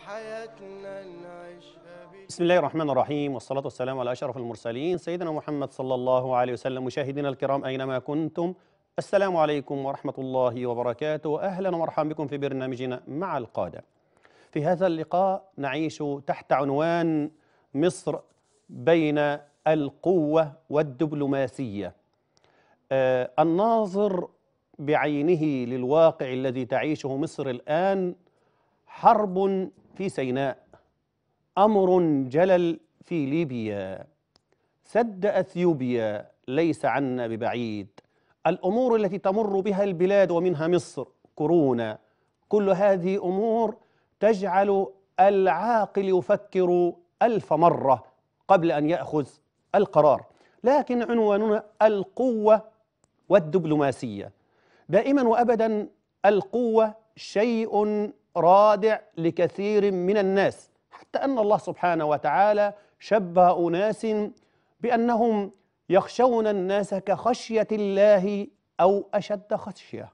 حياتنا نعيشها بال- بسم الله الرحمن الرحيم والصلاة والسلام على أشرف المرسلين سيدنا محمد صلى الله عليه وسلم مشاهدينا الكرام أينما كنتم السلام عليكم ورحمة الله وبركاته أهلا ومرحبا بكم في برنامجنا مع القادة في هذا اللقاء نعيش تحت عنوان مصر بين القوة والدبلوماسية آه، الناظر بعينه للواقع الذي تعيشه مصر الآن حرب في سيناء امر جلل في ليبيا سد اثيوبيا ليس عنا ببعيد الامور التي تمر بها البلاد ومنها مصر كورونا كل هذه امور تجعل العاقل يفكر الف مره قبل ان ياخذ القرار لكن عنواننا القوه والدبلوماسيه دائما وابدا القوه شيء رادع لكثير من الناس حتى ان الله سبحانه وتعالى شبه اناس بانهم يخشون الناس كخشيه الله او اشد خشيه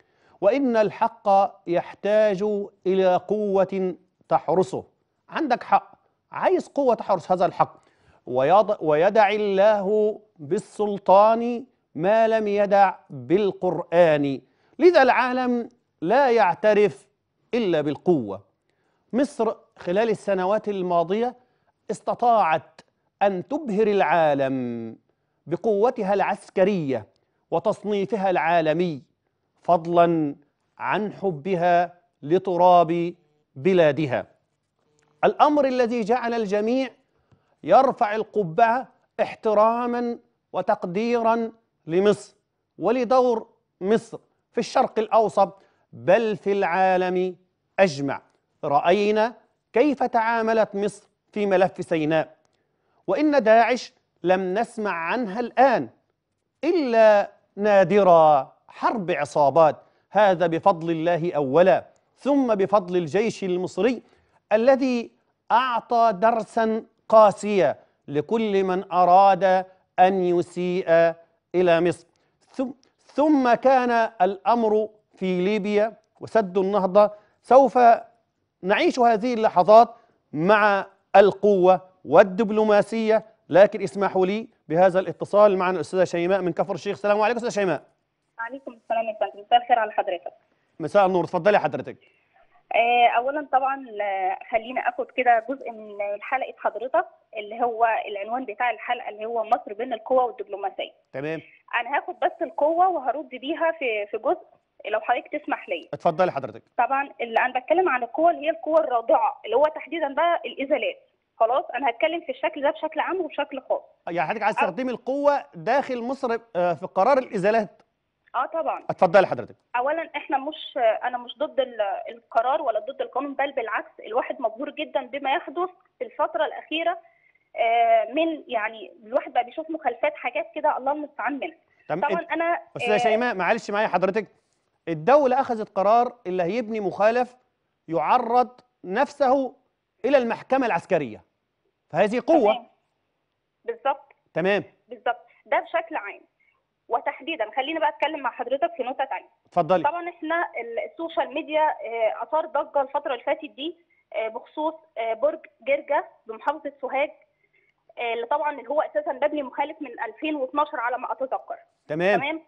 وان الحق يحتاج الى قوه تحرسه عندك حق عايز قوه تحرس هذا الحق ويض- ويدع الله بالسلطان ما لم يدع بالقران لذا العالم لا يعترف الا بالقوه مصر خلال السنوات الماضيه استطاعت ان تبهر العالم بقوتها العسكريه وتصنيفها العالمي فضلا عن حبها لتراب بلادها الامر الذي جعل الجميع يرفع القبعه احتراما وتقديرا لمصر ولدور مصر في الشرق الاوسط بل في العالم اجمع راينا كيف تعاملت مصر في ملف سيناء وان داعش لم نسمع عنها الان الا نادرا حرب عصابات هذا بفضل الله اولا ثم بفضل الجيش المصري الذي اعطى درسا قاسيا لكل من اراد ان يسيء الى مصر ثم ثم كان الامر في ليبيا وسد النهضه سوف نعيش هذه اللحظات مع القوه والدبلوماسيه لكن اسمحوا لي بهذا الاتصال معنا الاستاذه شيماء من كفر الشيخ السلام عليكم استاذه شيماء عليكم السلام يا فندم مساء الخير على حضرتك مساء النور اتفضلي حضرتك آه، اولا طبعا آه، خليني اخد كده جزء من حلقه حضرتك اللي هو العنوان بتاع الحلقه اللي هو مصر بين القوه والدبلوماسيه تمام انا هاخد بس القوه وهرد بيها في في جزء لو حضرتك تسمح لي اتفضلي حضرتك طبعا اللي انا بتكلم عن القوه اللي هي القوه الرادعه اللي هو تحديدا بقى الازالات خلاص انا هتكلم في الشكل ده بشكل عام وبشكل خاص يعني حضرتك عايز تستخدمي القوه داخل مصر آه، في قرار الازالات اه طبعا اتفضلي حضرتك اولا احنا مش انا مش ضد ال- القرار ولا ضد القانون بل بالعكس الواحد مبهور جدا بما يحدث في الفتره الاخيره آه، من يعني الواحد بقى بيشوف مخالفات حاجات كده الله المستعان منها طب طبعا إنت- انا استاذه آه، شيماء معلش معايا حضرتك الدوله اخذت قرار اللي هيبني مخالف يعرض نفسه الى المحكمه العسكريه فهذه قوه تمام. بالظبط تمام بالظبط ده بشكل عام وتحديدا خليني بقى اتكلم مع حضرتك في نقطه ثانيه اتفضلي طبعا احنا ال- السوشيال ميديا آه، اثار ضجه الفتره اللي فاتت دي آه، بخصوص آه، برج جرجا بمحافظه سوهاج آه، اللي طبعا اللي هو اساسا مبني مخالف من 2012 على ما اتذكر تمام تمام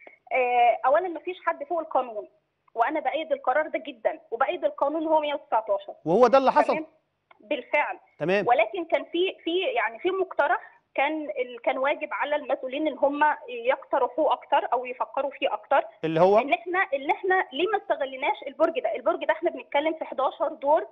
آه، اولا ما فيش حد فوق القانون وانا بايد القرار ده جدا وبايد القانون اللي هو 119 وهو ده اللي حصل تمام بالفعل تمام ولكن كان في في يعني في مقترح كان ال- كان واجب على المسؤولين ان هم يقترحوه اكتر او يفكروا فيه اكتر اللي هو ان احنا ان احنا ليه ما استغليناش البرج ده البرج ده احنا بنتكلم في 11 دور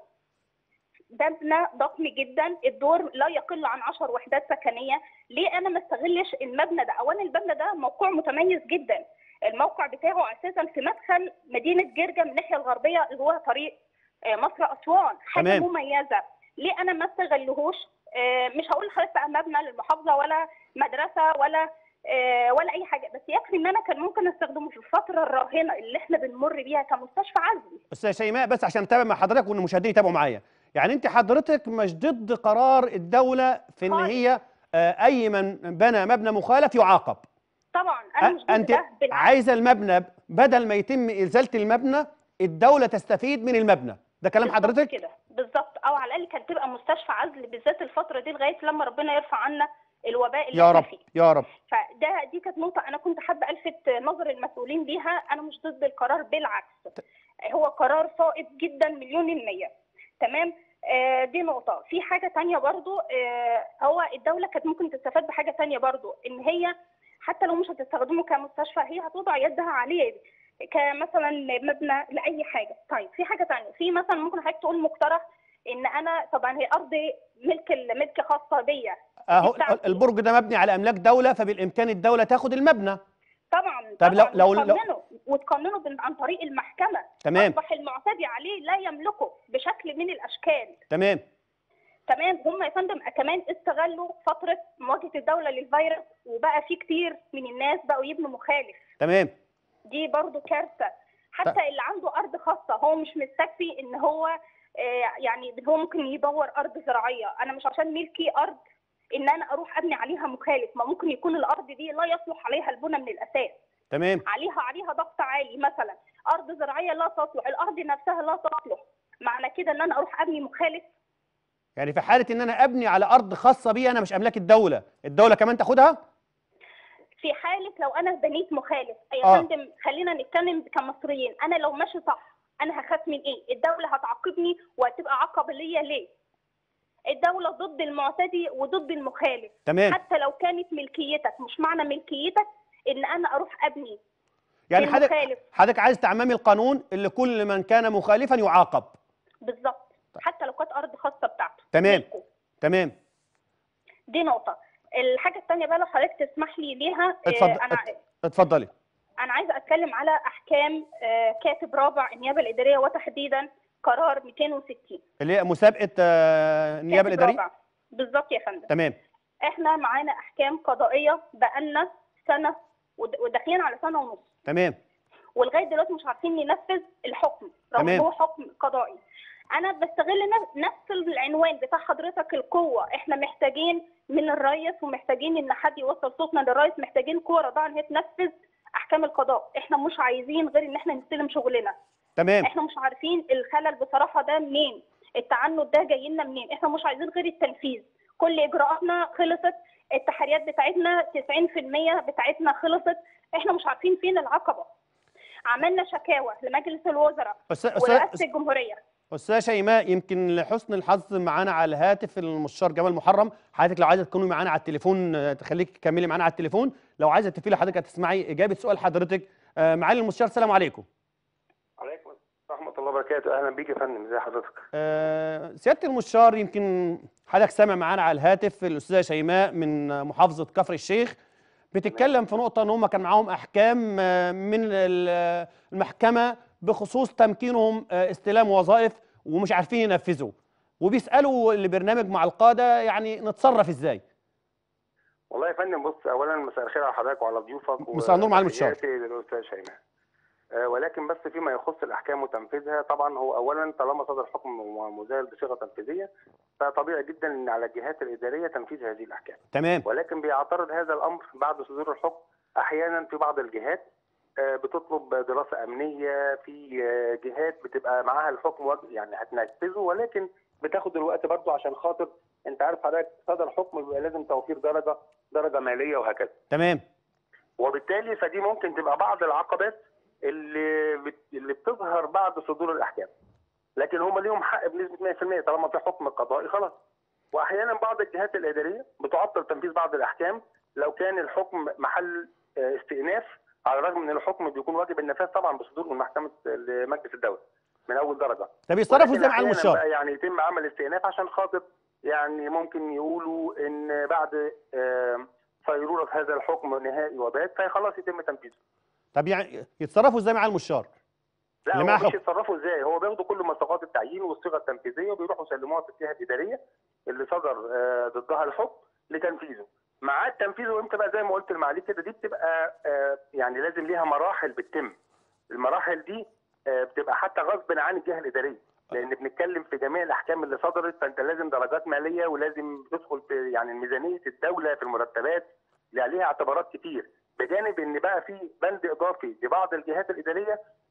ده مبنى ضخم جدا الدور لا يقل عن 10 وحدات سكنيه ليه انا ما استغلش المبنى ده اولا المبنى ده موقع متميز جدا الموقع بتاعه اساسا في مدخل مدينه جرجا من الناحيه الغربيه اللي هو طريق آه، مصر اسوان حاجه تمام. مميزه ليه انا ما استغلهوش آه، مش هقول لحضرتك بقى مبنى للمحافظه ولا مدرسه ولا آه، ولا اي حاجه بس يكفي ان انا كان ممكن استخدمه في الفتره الراهنه اللي احنا بنمر بيها كمستشفى عزلي استاذه شيماء بس عشان اتابع مع حضرتك وان المشاهدين يتابعوا معايا يعني انت حضرتك مش ضد قرار الدوله في ان خالص. هي آه، اي من بنى مبنى مخالف يعاقب طبعا انا مش أ- ضد انت ده بالعكس عايزه المبنى بدل ما يتم ازاله المبنى الدوله تستفيد من المبنى ده كلام بالظبط حضرتك كده بالظبط او على الاقل كانت تبقى مستشفى عزل بالذات الفتره دي لغايه لما ربنا يرفع عنا الوباء اللي يا احنا رب فيه يا رب فده دي كانت نقطه انا كنت حابه الفت نظر المسؤولين ليها انا مش ضد القرار بالعكس هو قرار صائب جدا مليون المية تمام آه دي نقطة في حاجة تانية برضو آه هو الدولة كانت ممكن تستفاد بحاجة تانية برضو إن هي حتى لو مش هتستخدمه كمستشفى هي هتوضع يدها عليه كمثلا مبنى لأي حاجة طيب في حاجة تانية في مثلا ممكن حضرتك تقول مقترح إن أنا طبعا هي أرض ملك ملك خاصة بيا اهو بتاعتي. البرج ده مبني على املاك دوله فبالامكان الدوله تاخد المبنى طبعا طب لو- طبعاً لو- لو- وتقننه وتقننه بال- عن طريق المحكمة تمام أصبح المعتدي عليه لا يملكه بشكل من الأشكال تمام تمام هم يا فندم كمان استغلوا فتره مواجهه الدوله للفيروس وبقى في كتير من الناس بقوا يبنوا مخالف تمام دي برضو كارثه حتى اللي عنده ارض خاصه هو مش مستكفي ان هو آه، يعني هو ممكن يدور ارض زراعيه انا مش عشان ملكي ارض ان انا اروح ابني عليها مخالف ما ممكن يكون الارض دي لا يصلح عليها البنى من الاساس تمام عليها عليها ضغط عالي مثلا ارض زراعيه لا تصلح الارض نفسها لا تصلح معنى كده ان انا اروح ابني مخالف يعني في حاله ان انا ابني على ارض خاصه بي انا مش املاك الدوله الدوله كمان تاخدها في حالة لو أنا بنيت مخالف يا آه. فندم خلينا نتكلم كمصريين أنا لو ماشي صح أنا هخاف من إيه؟ الدولة هتعاقبني وهتبقى عقبة ليا ليه؟ الدولة ضد المعتدي وضد المخالف تمام حتى لو كانت ملكيتك مش معنى ملكيتك إن أنا أروح أبني يعني حضرتك المخالف. حضرتك عايز تعممي القانون اللي كل من كان مخالفا يعاقب بالظبط حتى لو كانت أرض خاصة بتاعته تمام. ملكه. تمام دي نقطة الحاجة الثانية بقى لو حضرتك تسمح لي ليها آه، اتفضل أنا ات- اتفضلي انا عايزه اتكلم على احكام آه، كاتب رابع النيابه الاداريه وتحديدا قرار 260 اللي هي مسابقه آه، النيابه كاتب الاداريه رابع. بالظبط يا فندم تمام احنا معانا احكام قضائيه بقالنا سنه ود- وداخلين على سنه ونص تمام ولغايه دلوقتي مش عارفين ننفذ الحكم رغم تمام. ان هو حكم قضائي انا بستغل نف- نفس العنوان بتاع حضرتك القوه احنا محتاجين من الرئيس ومحتاجين ان حد يوصل صوتنا للرئيس محتاجين قوه رضاعه ان هي تنفذ احكام القضاء احنا مش عايزين غير ان احنا نستلم شغلنا تمام احنا مش عارفين الخلل بصراحه ده منين التعنت ده جاي لنا منين احنا مش عايزين غير التنفيذ كل اجراءاتنا خلصت التحريات بتاعتنا 90% بتاعتنا خلصت احنا مش عارفين فين العقبه عملنا شكاوى لمجلس الوزراء أستاذ ورئاسه أستاذ الجمهوريه أستاذ شيماء يمكن لحسن الحظ معانا على الهاتف المستشار جمال محرم حضرتك لو عايزه تكوني معانا على التليفون آه، تخليك تكملي معانا على التليفون لو عايزه تفيلي حضرتك هتسمعي اجابه سؤال حضرتك آه، معالي المستشار السلام عليكم عليكم ورحمة الله وبركاته أهلا بيك يا فندم ازي حضرتك آه، سياده المستشار يمكن حضرتك سامع معانا على الهاتف الاستاذه شيماء من محافظه كفر الشيخ بتتكلم في نقطه ان هم كان معاهم احكام آه، من ال- المحكمه بخصوص تمكينهم آه، استلام وظائف ومش عارفين ينفذوا وبيسالوا البرنامج مع القاده يعني نتصرف ازاي والله يا فندم بص أولا مساء الخير على حضرتك وعلى ضيوفك مساء النور معالي المستشار. وتحياتي للأستاذ شيماء آه، ولكن بس فيما يخص الأحكام وتنفيذها طبعا هو أولا طالما صدر حكم مزايل بصيغة تنفيذية فطبيعي جدا أن على الجهات الإدارية تنفيذ هذه الأحكام تمام ولكن بيعترض هذا الامر بعد صدور الحكم احيانا في بعض الجهات آه، بتطلب دراسه امنيه في آه، جهات بتبقى معاها الحكم وج- يعني هتنفذه ولكن بتاخد الوقت برضه عشان خاطر انت عارف حضرتك صدر حكم بيبقى لازم توفير درجه درجه ماليه وهكذا تمام وبالتالي فدي ممكن تبقى بعض العقبات اللي بت... اللي بتظهر بعد صدور الاحكام لكن هم ليهم حق بنسبه 100% طالما في حكم قضائي خلاص واحيانا بعض الجهات الاداريه بتعطل تنفيذ بعض الاحكام لو كان الحكم محل آه، استئناف على الرغم من الحكم بيكون واجب النفاذ طبعا بصدور من محكمه مجلس الدوله من اول درجه طب يتصرفوا ولكن ازاي مع أحياناً المستشار بقى يعني يتم عمل استئناف عشان خاطر يعني ممكن يقولوا ان بعد آه، صيرورة هذا الحكم نهائي وبات فخلاص يتم تنفيذه طب يعني يتصرفوا ازاي مع المستشار لا اللي هو معاه مش حكم. يتصرفوا ازاي هو بياخدوا كل مساقات التعيين والصيغه التنفيذيه وبيروحوا يسلموها في الجهه الاداريه اللي صدر آه، ضدها الحكم لتنفيذه مع التنفيذ وامتى بقى زي ما قلت المعالي كده دي بتبقى آه، يعني لازم ليها مراحل بتتم المراحل دي آه، بتبقى حتى غصب عن الجهه الاداريه لان بنتكلم في جميع الاحكام اللي صدرت فانت لازم درجات ماليه ولازم تدخل في يعني ميزانيه الدوله في المرتبات اللي عليها اعتبارات كتير بجانب ان بقى في بند اضافي لبعض الجهات الاداريه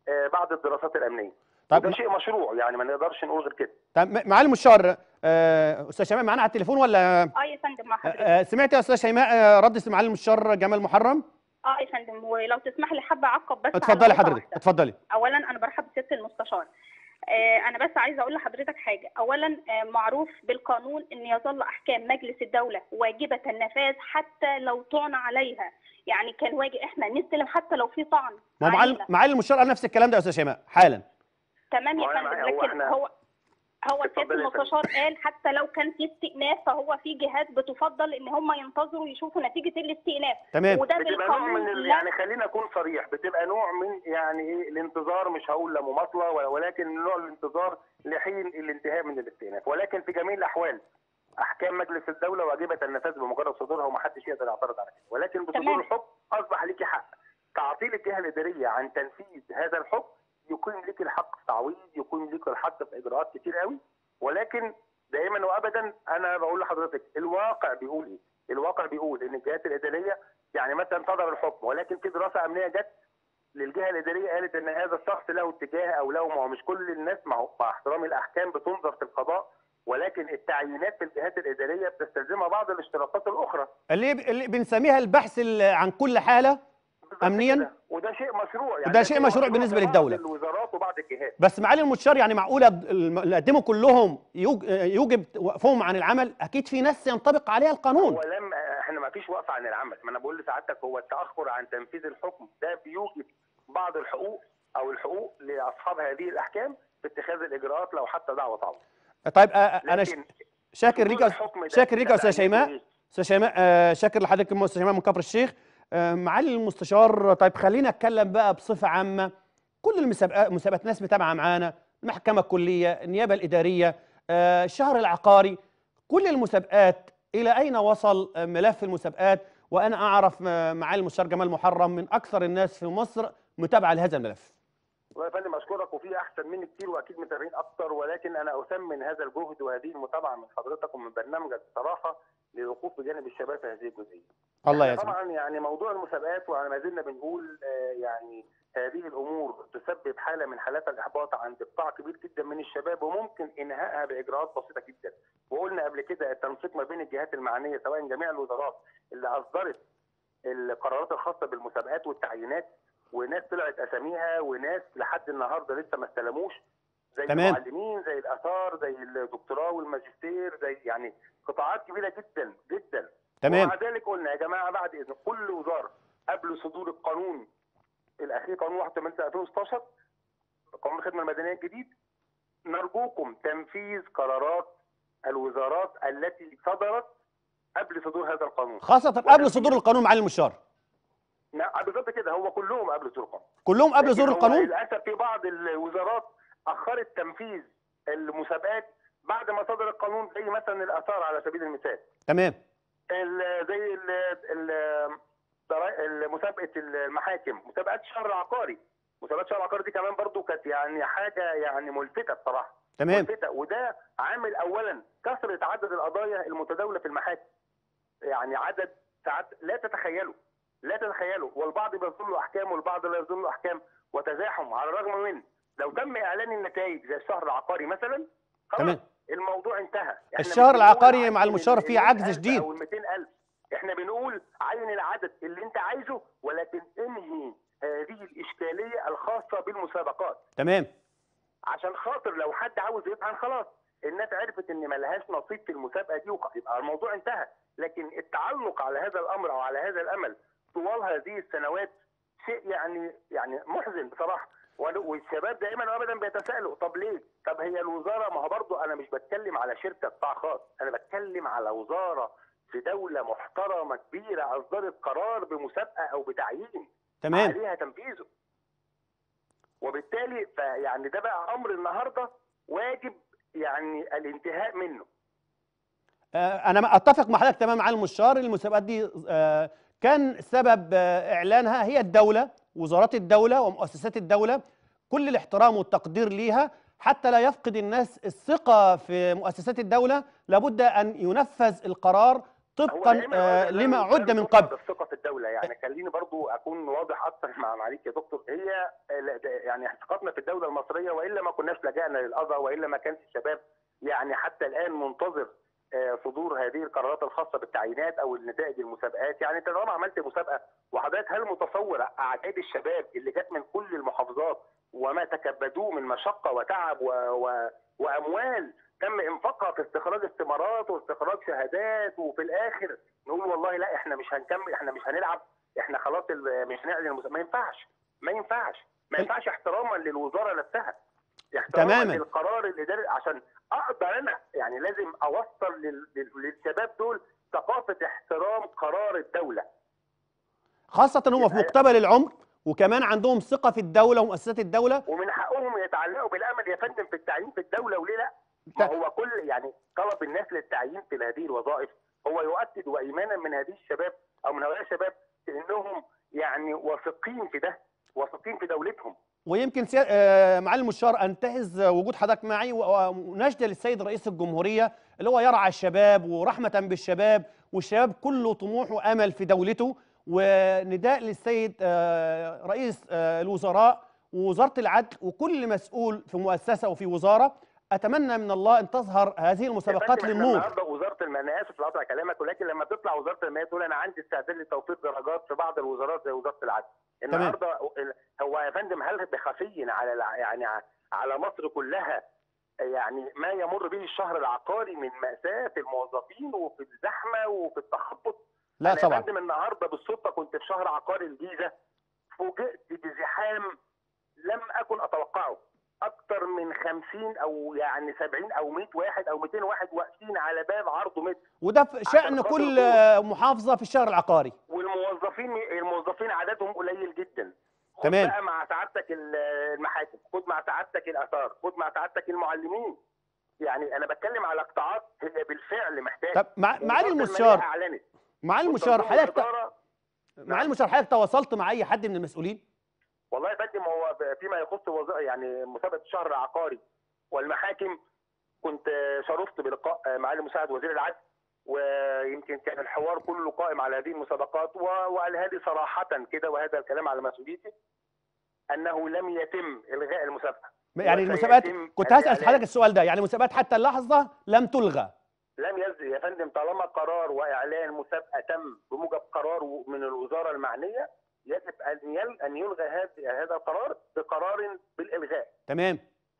آه، بعد الدراسات الامنيه طيب ده شيء مشروع يعني ما نقدرش نقول غير كده طيب م- معالي المستشار آه، استاذ شيماء معانا على التليفون ولا اه يا فندم مع حضرتك آه، سمعت يا استاذ شيماء آه، رد معالي المستشار جمال محرم اه يا فندم ولو تسمح لي حابه اعقب بس على اتفضلي نقطة حضرتك واحدة. اتفضلي اولا انا برحب بسياده المستشار آه، انا بس عايزه اقول لحضرتك حاجه اولا آه، معروف بالقانون ان يظل احكام مجلس الدوله واجبه النفاذ حتى لو طعن عليها يعني كان واجب احنا نستلم حتى لو في طعن ما هو معالي علينا. معالي المستشار قال نفس الكلام ده يا استاذ شيماء حالا تمام هو يا أنا فندم معايا، هو لكن إحنا- هو هو اتفضل سياده يا فندم. المستشار قال حتى لو كان في استئناف فهو في جهات بتفضل ان هم ينتظروا يشوفوا نتيجه الاستئناف تمام وده بتبقى نوع من بالقانون ال... لا يعني خلينا اكون صريح بتبقى نوع من يعني ايه الانتظار مش هقول لا مماطله ولا- ولكن نوع الانتظار لحين الانتهاء من الاستئناف ولكن في جميع الاحوال احكام مجلس الدوله واجبه النفاذ بمجرد صدورها ومحدش يقدر يعترض على كده ولكن بصدور تمام. الحكم اصبح ليكي حق تعطيل الجهه الاداريه عن تنفيذ هذا الحكم يكون لك الحق في تعويض يكون لك الحق في اجراءات كتير قوي ولكن دائما وابدا انا بقول لحضرتك الواقع بيقول ايه؟ الواقع بيقول ان الجهات الاداريه يعني مثلا صدر الحكم ولكن في دراسه امنيه جت للجهه الاداريه قالت ان هذا الشخص له اتجاه او له ما هو مش كل الناس مع مع احترام الاحكام بتنظر في القضاء ولكن التعيينات في الجهات الاداريه بتستلزمها بعض الاشتراطات الاخرى اللي اللي بنسميها البحث ال- عن كل حاله بالظبط أمنياً؟ كده. وده شيء مشروع يعني وده ده شيء مشروع بالنسبة في للدولة. بعض الوزارات وبعض الجهات بس معالي المستشار يعني معقوله الم- اللي قدموا كلهم يوج- يوجب وقفهم عن العمل اكيد في ناس ينطبق عليها القانون هو لم احنا ما فيش وقفه عن العمل ما انا بقول لسعادتك هو التاخر عن تنفيذ الحكم ده بيوجب بعض الحقوق او الحقوق لاصحاب هذه الاحكام في اتخاذ الاجراءات لو حتى دعوه تعويض طيب آه، آه، انا ش- لكن شاكر ليك يا أس- الحكم ده- شاكر ليك يا ده استاذ تعليمه شيماء إيه؟ استاذ شيماء آه، شاكر لحضرتك يا استاذ شيماء من كفر الشيخ آه، معالي المستشار طيب خلينا اتكلم بقى بصفه عامه كل المسابقات مسابقات ناس متابعه معانا المحكمه الكليه النيابه الاداريه آه، الشهر العقاري كل المسابقات الى اين وصل آه، ملف المسابقات وانا اعرف آه، معالي المستشار جمال محرم من اكثر الناس في مصر متابعه لهذا الملف والله يا فندم اشكرك وفي احسن مني كتير واكيد متابعين اكتر ولكن انا اثمن هذا الجهد وهذه المتابعه من حضرتك ومن برنامجك بصراحه للوقوف بجانب الشباب في هذه الجزئيه. الله إحنا يسلمك طبعا يعني موضوع المسابقات وعلى ما زلنا بنقول آه، يعني هذه الامور تسبب حاله من حالات الاحباط عند قطاع كبير جدا من الشباب وممكن انهائها باجراءات بسيطه جدا. وقلنا قبل كده التنسيق ما بين الجهات المعنيه سواء جميع الوزارات اللي اصدرت القرارات الخاصه بالمسابقات والتعيينات وناس طلعت اساميها وناس لحد النهارده لسه ما استلموش زي تمام. المعلمين زي الاثار زي الدكتوراه والماجستير زي يعني قطاعات كبيره جدا جدا تمام ومع ذلك قلنا يا جماعه بعد اذن كل وزاره قبل صدور القانون الاخير قانون 81 سنه 2016 قانون الخدمه المدنيه الجديد نرجوكم تنفيذ قرارات الوزارات التي صدرت قبل صدور هذا القانون. خاصه قبل صدور القانون معالي المستشار نعم بالظبط كده هو كلهم قبل صدور القانون. كلهم قبل لكن صدور هو القانون للاسف في بعض الوزارات اخرت تنفيذ المسابقات بعد ما صدر القانون زي مثلا الاثار على سبيل المثال. تمام ال- زي ال- ال- ضرا- ال- مسابقه المحاكم مسابقات الشهر العقاري مسابقات الشهر العقاري دي كمان برضو كانت يعني حاجه يعني ملفته بصراحه تمام ملفتة وده عامل اولا كثره عدد القضايا المتداوله في المحاكم يعني عدد ساعات لا تتخيله لا تتخيله والبعض بيصدر له احكام والبعض لا يصدر له احكام وتزاحم على الرغم من لو تم اعلان النتائج زي الشهر العقاري مثلا خلاص تمام. الموضوع انتهى إحنا مش الشهر بنقول العقاري عين مع المشار فيه ال عجز 100,000 شديد. او ال 200000 احنا بنقول عين العدد اللي انت عايزه ولكن انهي هذه الاشكاليه الخاصه بالمسابقات تمام عشان خاطر لو حد عاوز يطعن خلاص الناس عرفت ان ملهاش نصيب في المسابقه دي وخ- يبقى الموضوع انتهى لكن التعلق على هذا الامر او على هذا الامل طوال هذه السنوات شيء يعني يعني محزن بصراحه وال- والشباب دائما وابدا بيتساءلوا طب ليه؟ طب هي الوزاره ما هو برضه انا مش بتكلم على شركه قطاع خاص انا بتكلم على وزاره في دوله محترمه كبيره اصدرت قرار بمسابقه او بتعيين تمام عليها تنفيذه وبالتالي فيعني ده بقى امر النهارده واجب يعني الانتهاء منه آه، انا اتفق مع حضرتك تمام على المستشار المسابقات دي آه، كان سبب آه، اعلانها هي الدوله وزارات الدوله ومؤسسات الدوله كل الاحترام والتقدير ليها حتى لا يفقد الناس الثقه في مؤسسات الدوله لابد ان ينفذ القرار طبقا دايماً آه، هو ده لما اللي عد من بيفقد قبل الثقه في الدوله يعني خليني برضو اكون واضح اكتر مع معاليك يا دكتور هي لا، ده- يعني ثقتنا في الدوله المصريه والا ما كناش لجأنا للقضاء والا ما كانش الشباب يعني حتى الان منتظر آه، صدور هذه القرارات الخاصه بالتعيينات او النتائج المسابقات يعني انت طالما عملت مسابقه وحضرتك هل متصور اعداد الشباب اللي جت من كل المحافظات وما تكبدوه من مشقه وتعب و... و... واموال تم انفاقها في استخراج استمارات واستخراج شهادات وفي الاخر نقول والله لا احنا مش هنكمل احنا مش هنلعب احنا خلاص ال- مش هنعلن المس- ما ينفعش ما ينفعش ما ينفعش احتراما للوزاره نفسها احتراما تماماً. للقرار الاداري عشان اقدر انا يعني لازم اوصل لل- لل- للشباب دول ثقافه احترام قرار الدوله خاصه هم في يبقى- مقتبل العمر وكمان عندهم ثقه في الدوله ومؤسسات الدوله ومن حقهم يتعلقوا بالامل يا فندم في التعيين في الدوله وليه لا؟ ما ت- هو كل يعني طلب الناس للتعيين في هذه الوظائف هو يؤكد وايمانا من هذه الشباب او من هؤلاء الشباب انهم يعني واثقين في ده واثقين في دولتهم ويمكن سيا... آه، معالي المستشار انتهز وجود حضرتك معي و- ونجد للسيد رئيس الجمهوريه اللي هو يرعى الشباب ورحمه بالشباب والشباب كله طموح وامل في دولته ونداء للسيد آه، رئيس آه، الوزراء ووزاره العدل وكل مسؤول في مؤسسه وفي وزاره اتمنى من الله ان تظهر هذه المسابقات يا فندم، إحنا للنور النهارده وزاره الماليه انا اسف لقطع كلامك ولكن لما تطلع وزاره الماليه تقول انا عندي استعداد لتوفير درجات في بعض الوزارات زي وزاره العدل النهارده ال- هو يا فندم هل بخفي على الع- يعني ع- على مصر كلها يعني ما يمر به الشهر العقاري من مأساة في الموظفين وفي الزحمة وفي التخبط لا أنا طبعا يا فندم النهارده بالصدفة كنت في شهر عقاري الجيزة فوجئت بزحام لم أكن أتوقعه أكثر من 50 أو يعني 70 أو 100 واحد أو 200 واحد واقفين على باب عرضه متر وده في شأن خاطر كل دول. آه، محافظه في الشهر العقاري والموظفين الموظفين عددهم قليل جدا خد تمام. بقى مع سعادتك ال- المحاكم خد مع سعادتك الاثار خد مع سعادتك المعلمين يعني انا بتكلم على قطاعات هي بالفعل محتاجه طب مع- ووزارة معالي المالية المستشار اعلنت معالي المستشار والتنظيم حضرتك والإدارة معالي المستشار حضرتك تواصلت مع اي حد من المسؤولين والله يا فندم هو ب- فيما يخص وز... يعني مسابقه الشهر العقاري والمحاكم كنت شرفت بلقاء معالي مساعد وزير العدل ويمكن كان الحوار كله قائم على هذه المسابقات و... وقالها لي صراحه كده وهذا الكلام على مسؤوليتي انه لم يتم الغاء المسابقه يعني وسيتم المسابقات كنت هسأل الإعلان. حضرتك السؤال ده يعني المسابقات حتى اللحظة لم تلغى لم يصدر يا فندم طالما قرار واعلان مسابقه تم بموجب قرار من الوزاره المعنيه يجب ان يل... ان يلغى هذا هذا القرار بقرار بالالغاء تمام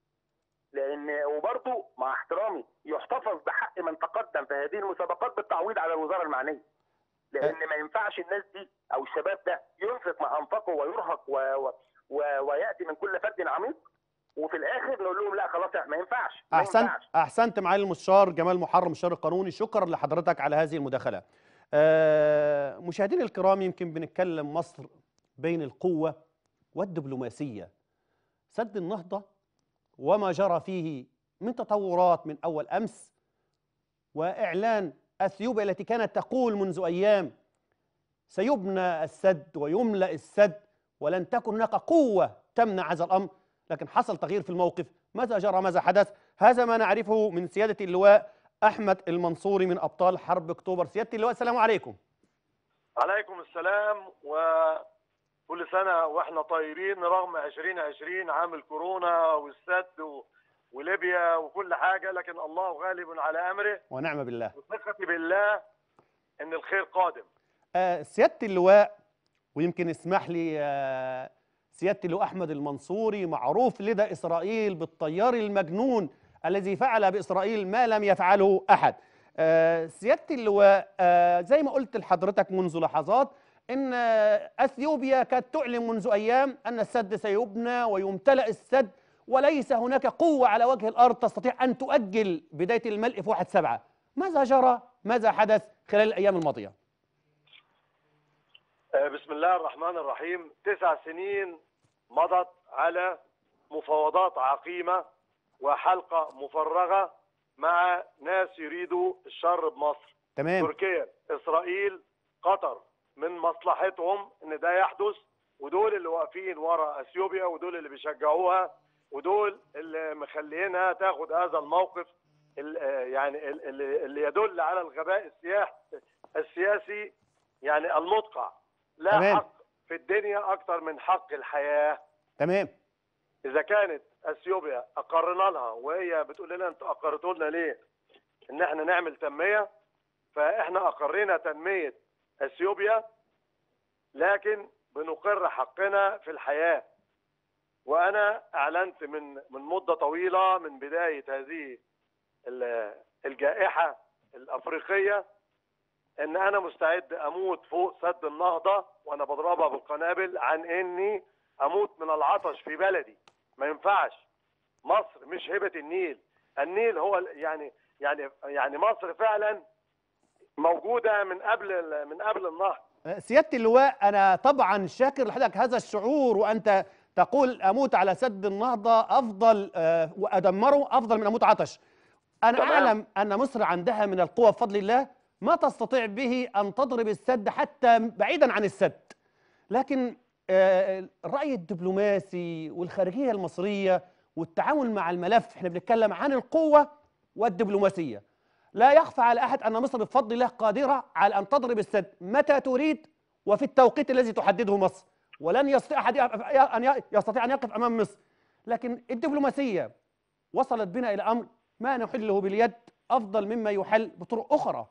لان وبرضه مع احترامي يحتفظ بحق من تقدم في هذه المسابقات بالتعويض على الوزاره المعنيه لان ما ينفعش الناس دي او الشباب ده ينفق ما انفقه ويرهق و... و... و... وياتي من كل فرد عميق وفي الاخر نقول لهم لا خلاص ما ينفعش ما احسنت ينفعش احسنت معالي المستشار جمال محرم الشر القانوني شكرا لحضرتك على هذه المداخله آه، مشاهدينا الكرام يمكن بنتكلم مصر بين القوه والدبلوماسيه سد النهضه وما جرى فيه من تطورات من اول امس واعلان اثيوبيا التي كانت تقول منذ ايام سيبنى السد ويملا السد ولن تكن هناك قوه تمنع هذا الامر لكن حصل تغيير في الموقف ماذا جرى ماذا حدث هذا ما نعرفه من سياده اللواء احمد المنصوري من ابطال حرب اكتوبر سياده اللواء السلام عليكم عليكم السلام وكل سنة واحنا طايرين رغم 2020 عام الكورونا والسد و- وليبيا وكل حاجة لكن الله غالب على أمره ونعم بالله وثقتي بالله إن الخير قادم آه، سياده اللواء ويمكن اسمح لي آه، سياده اللواء احمد المنصوري معروف لدى اسرائيل بالطيار المجنون الذي فعل باسرائيل ما لم يفعله احد آه، سياده اللواء آه، زي ما قلت لحضرتك منذ لحظات ان آه، اثيوبيا كانت تعلن منذ ايام ان السد سيبنى ويمتلأ السد وليس هناك قوه على وجه الارض تستطيع ان تؤجل بدايه الملء في 1 7 ماذا جرى ماذا حدث خلال الايام الماضيه آه، بسم الله الرحمن الرحيم تسع سنين مضت على مفاوضات عقيمة وحلقة مفرغة مع ناس يريدوا الشر بمصر تمام تركيا اسرائيل قطر من مصلحتهم ان ده يحدث ودول اللي واقفين ورا اثيوبيا ودول اللي بيشجعوها ودول اللي مخلينها تاخد هذا الموقف ال- آه يعني ال- اللي اللي يدل على الغباء السياح السياسي يعني المدقع لا تمام. حق في الدنيا اكتر من حق الحياه تمام اذا كانت اثيوبيا اقرنا لها وهي بتقول لنا انتوا اقرتوا لنا ليه ان احنا نعمل تنميه فاحنا اقرينا تنميه اثيوبيا لكن بنقر حقنا في الحياه وانا اعلنت من من مده طويله من بدايه هذه ال- الجائحه الافريقيه ان انا مستعد اموت فوق سد النهضه وانا بضربها بالقنابل عن اني اموت من العطش في بلدي ما ينفعش مصر مش هبه النيل النيل هو ال- يعني يعني يعني مصر فعلا موجوده من قبل من قبل النهر سيادة اللواء أنا طبعا شاكر لحضرتك هذا الشعور وأنت تقول أموت على سد النهضة أفضل آه، وأدمره أفضل من أموت عطش أنا تمام. أعلم أن مصر عندها من القوة بفضل الله ما تستطيع به أن تضرب السد حتى بعيدا عن السد لكن آه، الرأي الدبلوماسي والخارجية المصرية والتعامل مع الملف احنا بنتكلم عن القوة والدبلوماسية لا يخفى على أحد أن مصر بفضل الله قادرة على أن تضرب السد متى تريد وفي التوقيت الذي تحدده مصر ولن يستطيع أحد يقف- أن ي- يستطيع أن يقف أمام مصر لكن الدبلوماسية وصلت بنا إلى أمر ما نحله باليد أفضل مما يحل بطرق أخرى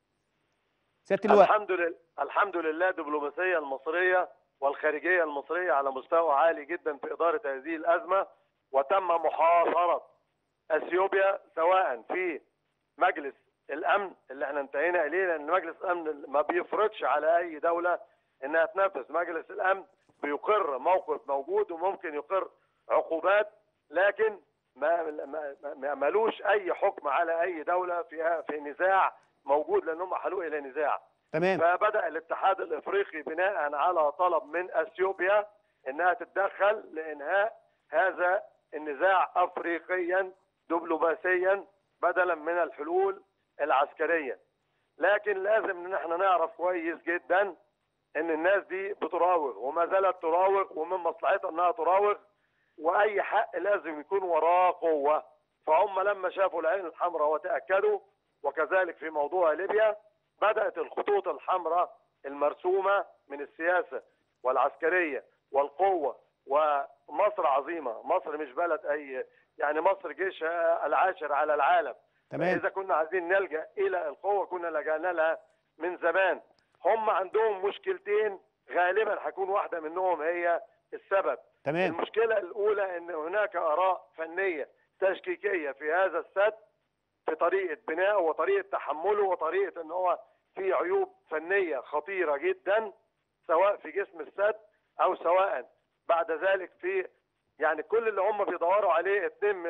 سيادة اللواء الحمد لله الحمد لله الدبلوماسيه المصريه والخارجيه المصريه على مستوى عالي جدا في اداره هذه الازمه وتم محاصره اثيوبيا سواء في مجلس الامن اللي احنا انتهينا اليه لان مجلس الامن ما بيفرضش على اي دوله انها تنفذ مجلس الامن بيقر موقف موجود وممكن يقر عقوبات لكن ما ما- ما ملوش اي حكم على اي دوله في في نزاع موجود لانهم حلوه الى نزاع تمام فبدا الاتحاد الافريقي بناء على طلب من اثيوبيا انها تتدخل لانهاء هذا النزاع افريقيا دبلوماسيا بدلا من الحلول العسكريه لكن لازم ان احنا نعرف كويس جدا ان الناس دي بتراوغ وما زالت تراوغ ومن مصلحتها انها تراوغ واي حق لازم يكون وراه قوه فهم لما شافوا العين الحمراء وتاكدوا وكذلك في موضوع ليبيا بدات الخطوط الحمراء المرسومه من السياسه والعسكريه والقوه ومصر عظيمه مصر مش بلد اي يعني مصر جيشها العاشر على العالم تمام اذا كنا عايزين نلجا الى القوه كنا لجانا لها من زمان هم عندهم مشكلتين غالبا هيكون واحده منهم هي السبب تمام المشكله الاولى ان هناك اراء فنيه تشكيكيه في هذا السد في طريقه بنائه وطريقه تحمله وطريقه ان هو في عيوب فنيه خطيره جدا سواء في جسم السد او سواء بعد ذلك في يعني كل اللي هم بيدوروا عليه 2